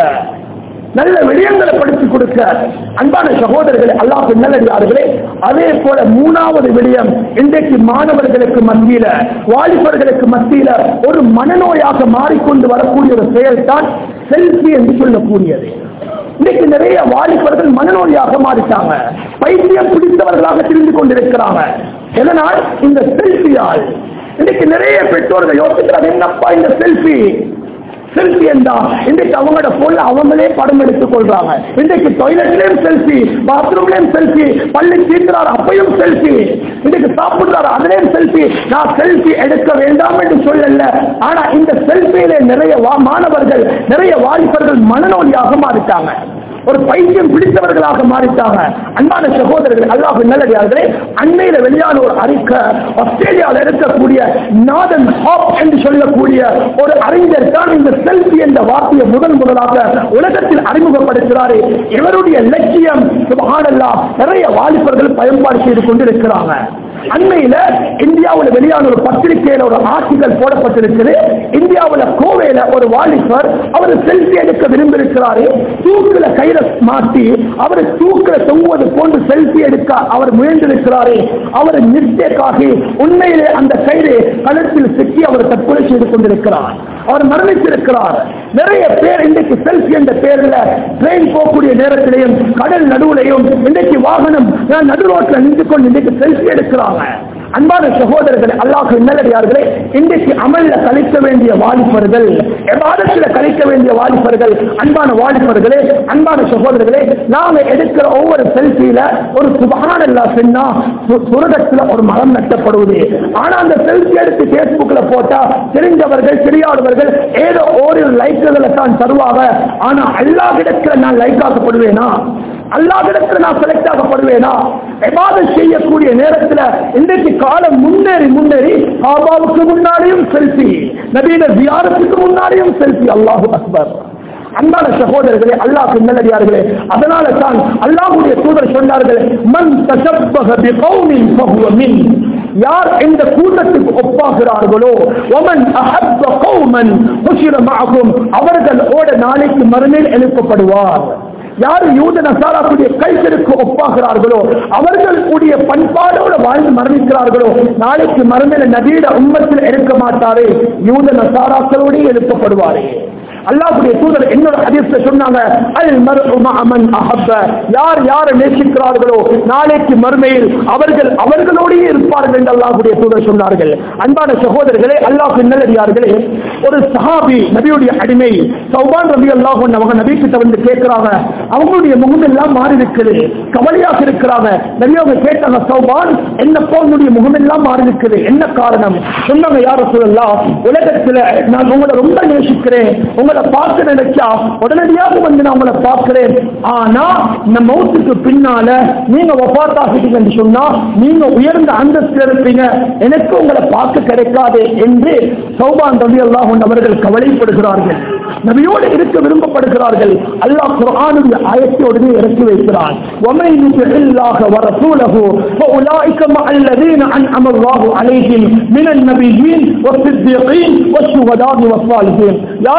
நல்ல விடயங்களை படித்து கொடுக்க அன்பான சகோதரர்களே அல்லாஹ் நல்லடியார்களே அதே போல மூணாவது விடயம் இன்றைக்கு மாணவர்களுக்கு மத்தியில வாலிபர்களுக்கு மத்தியில ஒரு மனநோயாக மாறிக்கொண்டு வரக்கூடிய ஒரு செயல் தான் செல்ஃபி என்று சொல்லக்கூடியது இன்னைக்கு நிறைய வாலிபர்கள் மனநோயாக மாறிட்டாங்க பைத்தியம் பிடித்தவர்களாக தெரிந்து கொண்டிருக்கிறாங்க எதனால் இந்த செல்ஃபியால் இன்னைக்கு நிறைய பெற்றோர்கள் யோசிக்கிறாங்க என்னப்பா இந்த செல்ஃபி செல்ஃபி என்றா இன்றைக்கு அவங்களோட போன்ல அவங்களே படம் எடுத்துக் கொள்றாங்க இன்றைக்கு டாய்லெட்லயும் செல்ஃபி பாத்ரூம்லயும் செல்ஃபி பள்ளி தீர்க்கிறார் அப்பையும் செல்ஃபி இன்றைக்கு சாப்பிடுறாரு அதுலயும் செல்ஃபி நான் செல்ஃபி எடுக்க வேண்டாம் என்று சொல்லல ஆனா இந்த செல்ஃபியில நிறைய வா- மாணவர்கள் நிறைய வாலிபர்கள் மனநோயாக மாறிட்டாங்க ஒரு பைத்தியம் பிடித்தவர்களாக மாறிட்டாங்க அன்பான சகோதரர்கள் அல்லாஹ் நல்லடியார்களே அண்மையில வெளியான ஒரு அறிக்கை ஆஸ்திரேலியாவில் இருக்கக்கூடிய நாதன் ஹாப் என்று சொல்லக்கூடிய ஒரு அறிஞர் தான் இந்த செல்ஃபி என்ற வார்த்தையை முதன் முதலாக உலகத்தில் அறிமுகப்படுத்துகிறாரு இவருடைய லட்சியம் சுபஹானல்லாஹ் நிறைய வாலிபர்கள் பயன்பாடு செய்து கொண்டிருக்கிறாங்க அண்மையில இந்தியாவுல வெளியான ஒரு பத்திரிகையில ஒரு ஆர்டிகல் போடப்பட்டிருக்குது இந்தியாவுல கோவையில ஒரு வாலிபர் அவர் செல்ஃபி எடுக்க விரும்பியிருக்கிறாரு தூக்குல கையில மாட்டி அவர் தூக்குல தொங்குவது போன்று செல்ஃபி எடுக்க அவர் முயன்றிருக்கிறாரு அவர் மிஸ்டேக் ஆகி உண்மையிலே அந்த கயிறு கழுத்தில் சிக்கி அவர் தற்கொலை செய்து கொண்டிருக்கிறார் அவர் மரணித்திருக்கிறார் நிறைய பேர் இன்றைக்கு செல்ஃபி என்ற பேர்ல ட்ரெயின் போகக்கூடிய நேரத்திலையும் கடல் நடுவுலையும் இன்றைக்கு வாகனம் நடு ரோட்ல நின்று கொண்டு இன்றைக்கு செல்ஃபி எடுக்கிறாங்க அன்பான சகோதரர்கள் அல்லாஹ் நல்லடியார்களே இன்றைக்கு அமல்ல கழிக்க வேண்டிய வாலிபர்கள் எவாதத்தில் கழிக்க வேண்டிய வாலிபர்கள் அன்பான வாலிபர்களே அன்பான சகோதரர்களே நாம எடுக்கிற ஒவ்வொரு செல்ஃபியில ஒரு சுபகானல்லா சொன்னா சு- சுரகத்துல ஒரு மரம் நட்டப்படுவது ஆனா அந்த செல்ஃபி எடுத்து பேஸ்புக்ல போட்டா தெரிஞ்சவர்கள் தெரியாதவர்கள் ஏதோ ஓரிரு லைக்குகளை தான் தருவாங்க ஆனா அல்லாஹ்விடத்துல நான் லைக் ஆக்கப்படுவேனா அல்லாஹ்விடத்துல நான் செலக்ட் ஆகப்படுவேனா எபாதத் செய்யக்கூடிய நேரத்துல இன்றைக்கு காலம் முன்னேறி முன்னேறி காபாவுக்கு முன்னாடியும் செல்ஃபி நபீன ஜியாரத்துக்கு முன்னாடியும் செல்ஃபி அல்லாஹு அக்பர் அன்பான சகோதரர்களே அல்லாஹ் நல்லடியார்களே அதனால தான் அல்லாஹ்வுடைய தூதர் சொன்னார்கள் மன் தஷப்பஹ பிகௌமின் ஃபஹுவ மின் யார் இந்த கூட்டத்துக்கு ஒப்பாகிறார்களோ ஒமன் அஹப்ப கௌமன் ஹுஷிர மஅஹும் அவர்களோட நாளைக்கு மறுமையில் எழுப்பப்படுவார் யார் யூத நசாராக்குடைய கல்ச்சருக்கு ஒப்பாகிறார்களோ அவர்கள் கூடிய பண்பாடோடு வாழ்ந்து மரணிக்கிறார்களோ நாளைக்கு மறுமையில நபீட உம்மத்தில் எடுக்க மாட்டாரே யூத நசாராக்களோடு எழுப்பப்படுவாரே அல்லாஹ்வுடைய தூதர் என்னோட ஹதீஸ்ல சொன்னாங்க அல் மர்உ மஅமன் அஹப்ப யார் யாரை நேசிக்கிறார்களோ நாளைக்கு மறுமையில் அவர்கள் அவர்களோடயே இருப்பார்கள் என்று அல்லாஹ்வுடைய தூதர் சொன்னார்கள் அன்பான சகோதரர்களே அல்லாஹ் நல்லடியார்களே ஒரு சஹாபி நபியுடைய அடிமை சௌபான் ரபி அல்லாஹ் அவங்க நபி கிட்ட வந்து கேட்கிறாங்க அவங்களுடைய முகம் எல்லாம் மாறி இருக்குது கவலையாக இருக்கிறாங்க நபி அவங்க கேட்டாங்க சௌபான் என்னப்பா உன்னுடைய முகம் எல்லாம் மாறி இருக்குது என்ன காரணம் சொன்னாங்க யார சொல்லலாம் உலகத்துல நான் உங்களை ரொம்ப நேசிக்கிறேன் உங்களை பார்க்க நினைச்சா உடனடியாக வந்து நான் உங்களை பார்க்கிறேன் ஆனா இந்த மௌத்துக்கு பின்னால நீங்க ஒப்பாத்தாகிட்டீங்கன்னு சொன்னா நீங்க உயர்ந்த அந்தஸ்து இருப்பீங்க எனக்கு உங்களை பார்க்க கிடைக்காது என்று சௌபான் ரவி அல்லாஹ் அவர்கள் கவலைப்படுகிறார்கள் நபியோடு இருக்க விரும்பப்படுகிறார்கள் அல்லாஹ் குர்ஆனுடைய ஆயத்தோடு இறக்கி வைக்கிறான் وَمَن يُطِعِ اللَّهَ وَرَسُولَهُ فَأُولَٰئِكَ مَعَ الَّذِينَ أَنْعَمَ اللَّهُ عَلَيْهِمْ مِنَ النَّبِيِّينَ وَالصِّدِّيقِينَ وَالشُّهَدَاءِ وَالصَّالِحِينَ யாரெல்லாம்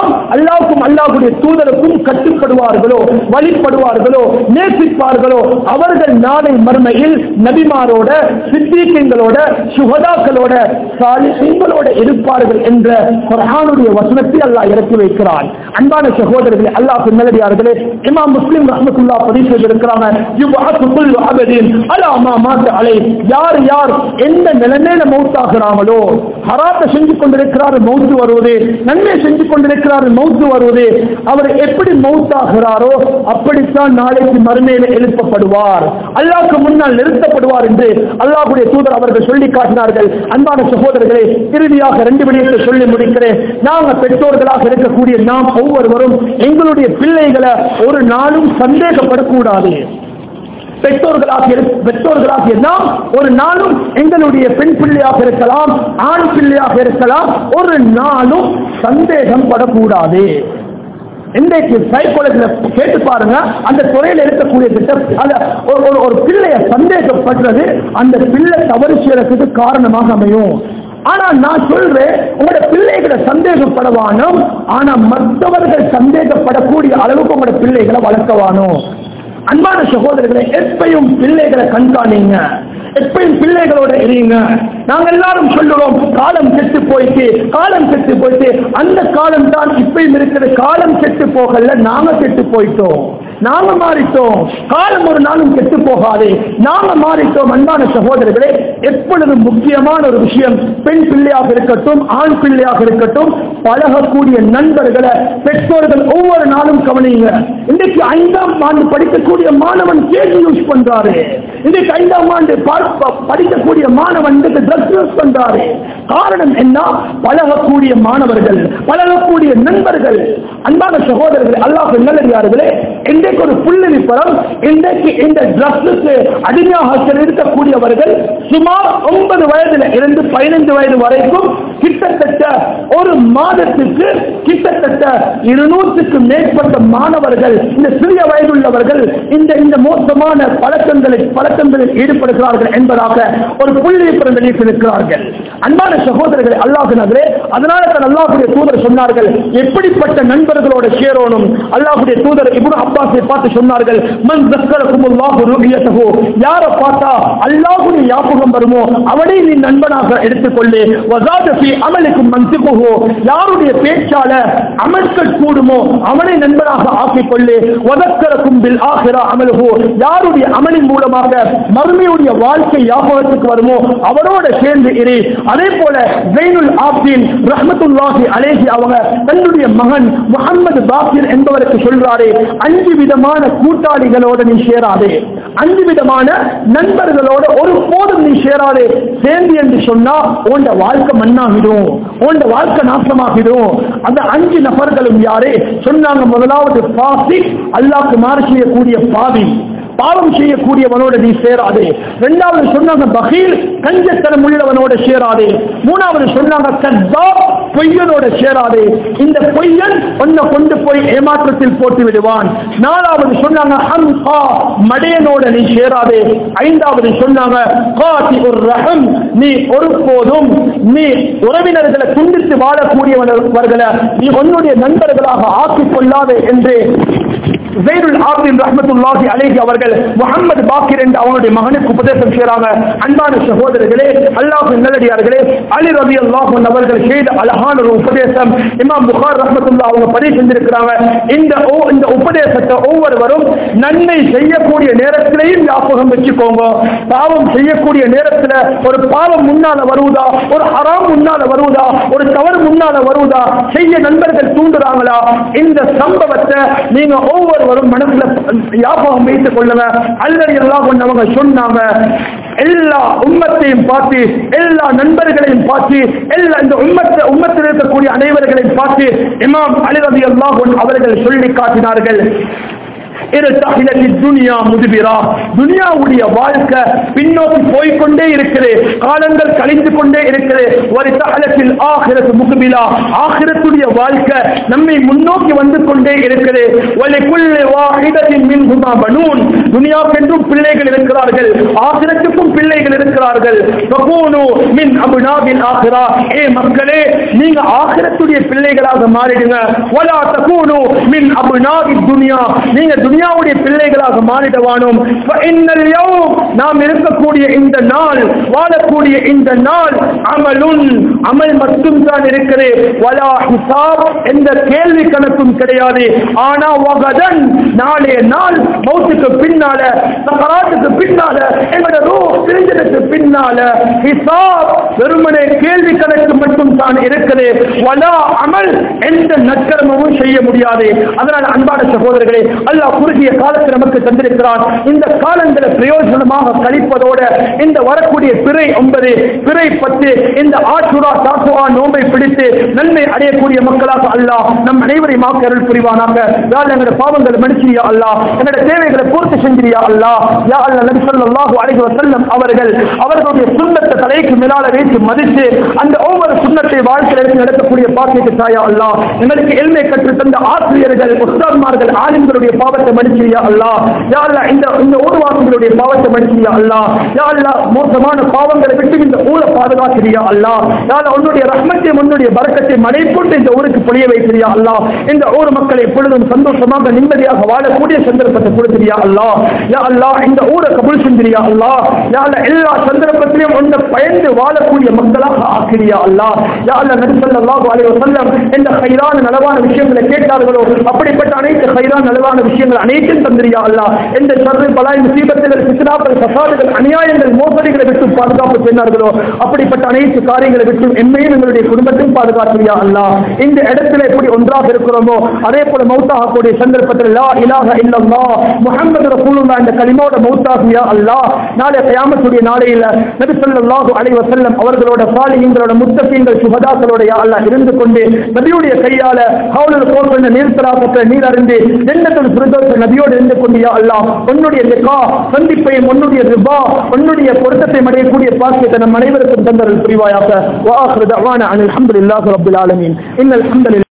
யாரெல்லாம் அல்லாவுக்கும் அல்லாஹ்வுடைய தூதருக்கும் கட்டுப்படுவார்களோ வழிபடுவார்களோ நேசிப்பார்களோ அவர்கள் நாளை மறுமையில் நபிமாரோட சித்திகங்களோட சுகதாக்களோட சாலிஹீன்களோட இருப்பார்கள் என்ற குர்ஆனுடைய வசனத்தை அல்லாஹ் இறக்கி வைக்கிறான் அன்பான சகோதரர்களே அல்லாஹ் நல்லடியார்களே இமாம் முஸ்லிம் ரஹ்மத்துல்லா பதிவு செய்திருக்கிறாங்க யுபஅத்து குல்லு அபதின் அலா மா மாத்த அலை யார் யார் எந்த நிலைமையில மௌத்தாகிறாங்களோ ஹராத்தை செஞ்சு கொண்டிருக்கிறார் மௌத்து வருவது நன்மை செஞ்சு கொண்டிருக்கிறார் மௌத்து வருவது அவர் எப்படி மௌத்தாகிறாரோ அப்படித்தான் நாளைக்கு மறுமையில எழுப்பப்படுவார் அல்லாஹ்க்கு முன்னால் நிறுத்தப்படுவார் என்று அல்லாஹ்வுடைய தூதர் அவர்கள் சொல்லி காட்டினார்கள் அன்பான சகோதரர்களே இறுதியாக ரெண்டு விடயத்தை சொல்லி முடிக்கிறேன் நாங்க பெற்றோர்களாக இருக்கக்கூடிய நாம் ஒவ்வொருவரும் எங்களுடைய பிள்ளைகளை ஒரு நாளும் சந்தேகப்படக்கூடாது பெற்றோர்களாக இரு- பெற்றோர்களாகிய நாம் ஒரு நாளும் எங்களுடைய பெண் பிள்ளையாக இருக்கலாம் ஆண் பிள்ளையாக இருக்கலாம் ஒரு நாளும் சந்தேகம் படக்கூடாது இன்றைக்கு சைக்காலஜில கேட்டு பாருங்க அந்த துறையில் இருக்கக்கூடிய திட்டம் அந்த ஒரு- ஒரு ஒரு பிள்ளைய சந்தேகப்படுறது அந்த பிள்ளை தவறு செய்யறதுக்கு காரணமாக அமையும் ஆனா நான் சொல்றேன் உங்களோட பிள்ளைகளை சந்தேகப்படவானோம் ஆனா மற்றவர்கள் சந்தேகப்படக்கூடிய அளவுக்கு உங்களோட பிள்ளைகளை வளர்க்கவானோம் அன்பான சகோதரர்களை எப்பையும் பிள்ளைகளை கண்காணிங்க எப்பயும் பிள்ளைகளோட இருங்க நாங்க எல்லாரும் சொல்லுறோம் காலம் கெட்டு போயிட்டு காலம் கெட்டு போயிட்டு அந்த காலம் தான் இப்பயும் இருக்கிற காலம் கெட்டு போகல நாங்க கெட்டு போயிட்டோம் நாங்க மாறிட்டோம் காலம் ஒரு நாளும் கெட்டு போகாது நாங்க மாறிட்டோம் அன்பான சகோதரர்களே எப்பொழுது முக்கியமான ஒரு விஷயம் பெண் பிள்ளையாக இருக்கட்டும் ஆண் பிள்ளையாக இருக்கட்டும் பழகக்கூடிய நண்பர்களை பெற்றோர்கள் ஒவ்வொரு நாளும் கவனிங்க இன்றைக்கு ஐந்தாம் ஆண்டு படிக்கக்கூடிய மாணவன் கேள்வி யூஸ் பண்றாரு இன்றைக்கு ஐந்தாம் ஆண்டு பார்ப்ப- படிக்கக்கூடிய மாணவன் இன்றைக்கு ட்ரக்ஸ் யூஸ் பண்றாரு காரணம் என்ன பழகக்கூடிய மாணவர்கள் பழகக்கூடிய நண்பர்கள் அன்பான சகோதரர்கள் அல்லாஹ் நல்லடியார்களே இன்றைக்கு ஒரு புள்ளி விபரம் இன்றைக்கு இந்த ட்ரக்ஸுக்கு அடிமையாக இருக்கக்கூடியவர்கள் சுமார் ஒன்பது வயதுல இருந்து பதினைந்து வயது வரைக்கும் கிட்டத்தட்ட ஒரு மாதத்துக்கு கிட்டத்தட்ட இருநூற்றுக்கு மேற்பட்ட மாணவர்கள் இந்த சிறிய வயதுள்ளவர்கள் இந்த இந்த மோசமான பழக்கங்களில் பழக்கங்களில் ஈடுபடுகிறார்கள் என்பதாக ஒரு புள்ளி வெளியிட்டிருக்கிறார்கள் அன்பான சகோதரர்கள் அல்லாஹ் நகரே அதனால தான் அல்லாஹுடைய தூதர் சொன்னார்கள் எப்படிப்பட்ட நண்பர்களோட சேரணும் அல்லாஹுடைய தூதர் இப்னு அப்பாஸை பார்த்து சொன்னார்கள் மன் தக்கரக்கும் அல்லாஹு ருஹியத்தஹு யாரை பார்த்தா அல்லாஹ்வுடைய ஞாபகம் வருமோ அவனை நீ நண்பனாக எடுத்துக்கொள்ளு வஸாத ஃபீ அமலுக்கும் மன்சிகுஹு யாருடைய பேச்சால அமல்கள் கூடுமோ அவனை நண்பனாக ஆக்கிக் கொள்ளு வதக்கரக்கும் பில் ஆஹிரா அமலுஹு யாருடைய அமலின் மூலமாக மறுமையுடைய வாழ்க்கை ஞாபகத்துக்கு வருமோ அவரோட சேர்ந்து இரு அதே போல ஜெயினுல் ஆப்தீன் ரஹ்மத்துல்லாஹி அலேஹி அவங்க தன்னுடைய மகன் முகமது பாக்கிர் என்பவருக்கு சொல்றாரு அஞ்சு விதமான கூட்டாளிகளோட நீ சேராதே அஞ்சு விதமான நண்பர்களோட ஒரு போதும் நீ சேராதே சேர்ந்து என்று சொன்னா உண்ட வாழ்க்கை மண்ணாகிடும் உண்ட வாழ்க்கை நாசமாகிடும் அந்த அஞ்சு நபர்களும் யாரே சொன்னாங்க முதலாவது பாசி அல்லாஹ்க்கு மாறு செய்யக்கூடிய பாவி பாவம் செய்யக்கூடியவனோட நீ சேராதே இரண்டாவது சொன்னாங்க பகீல் கஞ்சத்தனம் உள்ளவனோட சேராதே மூணாவது சொன்னாங்க கத்தா பொய்யனோட சேராதே இந்த பொய்யன் உன்னை கொண்டு போய் ஏமாற்றத்தில் போட்டு விடுவான் நாலாவது சொன்னாங்க ஹம்கா மடையனோட நீ சேராதே ஐந்தாவது சொன்னாங்க காதி ஒரு ரகம் நீ ஒருபோதும் நீ உறவினர்களை துண்டித்து வாழக்கூடியவர்களை நீ உன்னுடைய நண்பர்களாக ஆக்கிக் கொள்ளாதே என்று ஜெய்ருல் ஆபின் ரஹ்மத்துல்லாஹி அலைஹி அவர்கள் முகமது பாக்கிர் என்று அவனுடைய மகனுக்கு உபதேசம் செய்றாங்க அன்பான சகோதரர்களே அல்லாஹ் நல்லடியார்களே அலி ரவி அல்லாஹ் அவர்கள் செய்த அழகான ஒரு உபதேசம் இமாம் புகார் ரஹ்மத்துல்லா அவங்க பதிவு செஞ்சிருக்கிறாங்க இந்த ஓ- இந்த உபதேசத்தை ஒவ்வொருவரும் நன்மை செய்யக்கூடிய நேரத்திலையும் ஞாபகம் வச்சுக்கோங்க பாவம் செய்யக்கூடிய நேரத்துல ஒரு பாவம் முன்னால வருவதா ஒரு ஹராம் முன்னால வருவதா ஒரு தவறு முன்னால வருவதா செய்ய நண்பர்கள் தூண்டுறாங்களா இந்த சம்பவத்தை நீங்க ஒவ்வொருவரும் மனசுல ஞாபகம் வைத்துக் கொள்ளுங்க அல்லது எல்லாம் அவங்க சொன்னாங்க எல்லா உம்மத்தையும் பார்த்து எல்லா நண்பர்களையும் பார்த்து எல்லா இந்த உம்மத்தை உம்மத்தில் இருக்கக்கூடிய அனைவர்களையும் பார்த்து இமாம் அலி ரதி அல்லாஹ் அவர்கள் சொல்லி காட்டினார்கள் இருத்தஹிலத்தி துனியா முதுபிரா துனியாவுடைய வாழ்க்கை பின்னோக்கி போய்க்கொண்டே இருக்குது காலங்கள் கழிந்து கொண்டே இருக்குது ஒரு தகலத்தில் ஆகிரத்து முகபிலா ஆகிரத்துடைய வாழ்க்கை நம்மை முன்னோக்கி வந்து கொண்டே இருக்குது வலிக்குள்ளே வாஹிதத்தின் மின் ஹுமா பனூன் துனியாக்கென்றும் பிள்ளைகள் இருக்கிறார்கள் ஆகிரத்துக்கும் பிள்ளைகள் இருக்கிறார்கள் ஃபகூனு மின் அபுனாபில் ஆகிரா ஏ மக்களே நீங்க ஆகிரத்துடைய பிள்ளைகளாக மாறிடுங்க வலா தகூனு மின் அபுனாபி துனியா நீங்க துனியாவுடைய பிள்ளைகளாக மாறிடவானோம் ஃபஇன்னல் யௌம் நாம் இருக்கக்கூடிய இந்த நாள் வாழக்கூடிய இந்த நாள் அமலுன் அமல் மட்டும் தான் இருக்குது வலா ஹிசாப் எந்த கேள்வி கணக்கும் கிடையாது ஆனா வகதன் நாளைய நாள் மௌத்துக்கு பின்னால சக்கராத்துக்கு பின்னால எங்களோட ரூ பிரிஞ்சதுக்கு பின்னால ஹிசாப் வெறுமனே கேள்வி கணக்கு மட்டும் தான் இருக்குது வலா அமல் எந்த நற்கர்மமும் செய்ய முடியாது அதனால் அன்பான சகோதரர்களே அல்லாஹ் குறுகிய காலத்தில் நமக்கு தந்திருக்கிறான் இந்த காலங்களை பிரயோஜனமாக கழிப்பதோட இந்த வரக்கூடிய பிறை ஒன்பது பிறை பத்து இந்த ஆற்றுரா தாக்குவா நோம்பை பிடித்து நன்மை அடையக்கூடிய மக்களாக அல்லாஹ் நம் அனைவரையும் ஆக்க அருள் புரிவானாக யார் எங்களோட பாவங்களை மன்னிச்சியா அல்லாஹ் எங்களோட தேவைகளை பூர்த்தி செஞ்சிரியா அல்லாஹ் யா அல்லாஹ் நபி ஸல்லல்லாஹு அலைஹி வஸல்லம் அவர்கள் அவர்களுடைய சுண்ணத்தை தலைக்கு மேலால வைத்து மதித்து அந்த ஒவ்வொரு சுண்ணத்தை வாழ்க்கையில் எடுத்து நடக்கக்கூடிய பாக்கியத்தை தாயா அல்லாஹ் எங்களுக்கு எல்மை கற்று தந்த ஆசிரியர்கள் உஸ்தாத்மார்கள் ஆலிம்களுடைய பாவத்தை மன்னிச்சியா அல்லாஹ் யா அல்லாஹ் இந்த இந்த ஊர்வாசிகளுடைய பாவத்தை மன்னிச்சியா அல்லாஹ் யா அல்லாஹ் மோசமான பாவங்களை விட்டு இந்த ஊரை பாதுகாக்கிறியா அல்லாஹ் யா அல்லாஹ் உன்னுடைய ரஹ்மத்தையும் உன்னுடைய பரக்கத்தை மழை கொண்டு இந்த ஊருக்கு பொழிய வைக்கிறியா அல்லாஹ் இந்த ஊர் மக்களை எப்பொழுதும் சந்தோஷமாக நிம்மதியாக வாழக்கூடிய சந்தர்ப்பத்தை கொடுக்கிறியா அல்லாஹ் யா அல்லாஹ் இந்த ஊரை கபுல் செஞ்சிரியா அல்லாஹ் யா அல்லாஹ் எல்லா சந்தர்ப்பத்திலையும் உன்னை பயந்து வாழக்கூடிய மக்களாக ஆக்கிறியா அல்லாஹ் யா அல்லாஹ் நபி ஸல்லல்லாஹு அலைஹி வஸல்லம் இந்த ஹைரான நலவான விஷயங்களை கேட்டார்களோ அப்படிப்பட்ட அனைத்து ஹைரான நலவான விஷயங்கள் அனைத்தும் தந்திரியா அல்லாஹ் எந்த சர்வ பலாய் முசீபத்துகள் சித்ராக்கள் ஃபசாதுகள் அநியாயங்கள் மோசடிகளை விட்டு பாதுகாப்பு செய்தார்களோ அப்படிப்பட்ட அனைத்து காரியங்களை விட்டு எம்மையும் எங்களுடைய குடும்பத்தையும் பாதுகாக்கிறியா அல்லாஹ் இந்த இடத்துல எப்படி ஒன்றாக இருக்கிறோமோ அதே போல மௌத்தாகக்கூடிய சந்தர்ப்பத்தில் லா இலாஹ இல்லல்லாஹ் முஹம்மது ரசூலுல்லாஹ் இந்த கலிமோட மௌத்தாகியா அல்லாஹ் நாளை கயாமத்துடைய நாளையில நபி ஸல்லல்லாஹு அலைஹி வஸல்லம் அவர்களோட சாலிஹீன்களோட முத்தகீன்கள் சுஹதாக்களோட யா அல்லாஹ் இருந்து கொண்டு நபியுடைய கையால ஹவுலுல் கோல் பண்ண நீர் தராசத்தை நீர் அறிந்து ஜன்னத்துல் ஃபிர்தௌஸ் நபியோடு இருந்து கொண்டு யா அல்லாஹ் உன்னுடைய லிகா சந்திப்பையும் உன்னுடைய ரிபா உன்னுடைய பொருத்தத்தை அடையக்கூடிய பாக்கியத்தை நம் அனைவருக்கும் தந்தரல் புரிவாயாக வா ஆഖിറു தஅவானா அனில் ஹம்துலில்லாஹி ரப்பில் ஆலமீன் இன்னல் ஹம்துலில்லாஹ்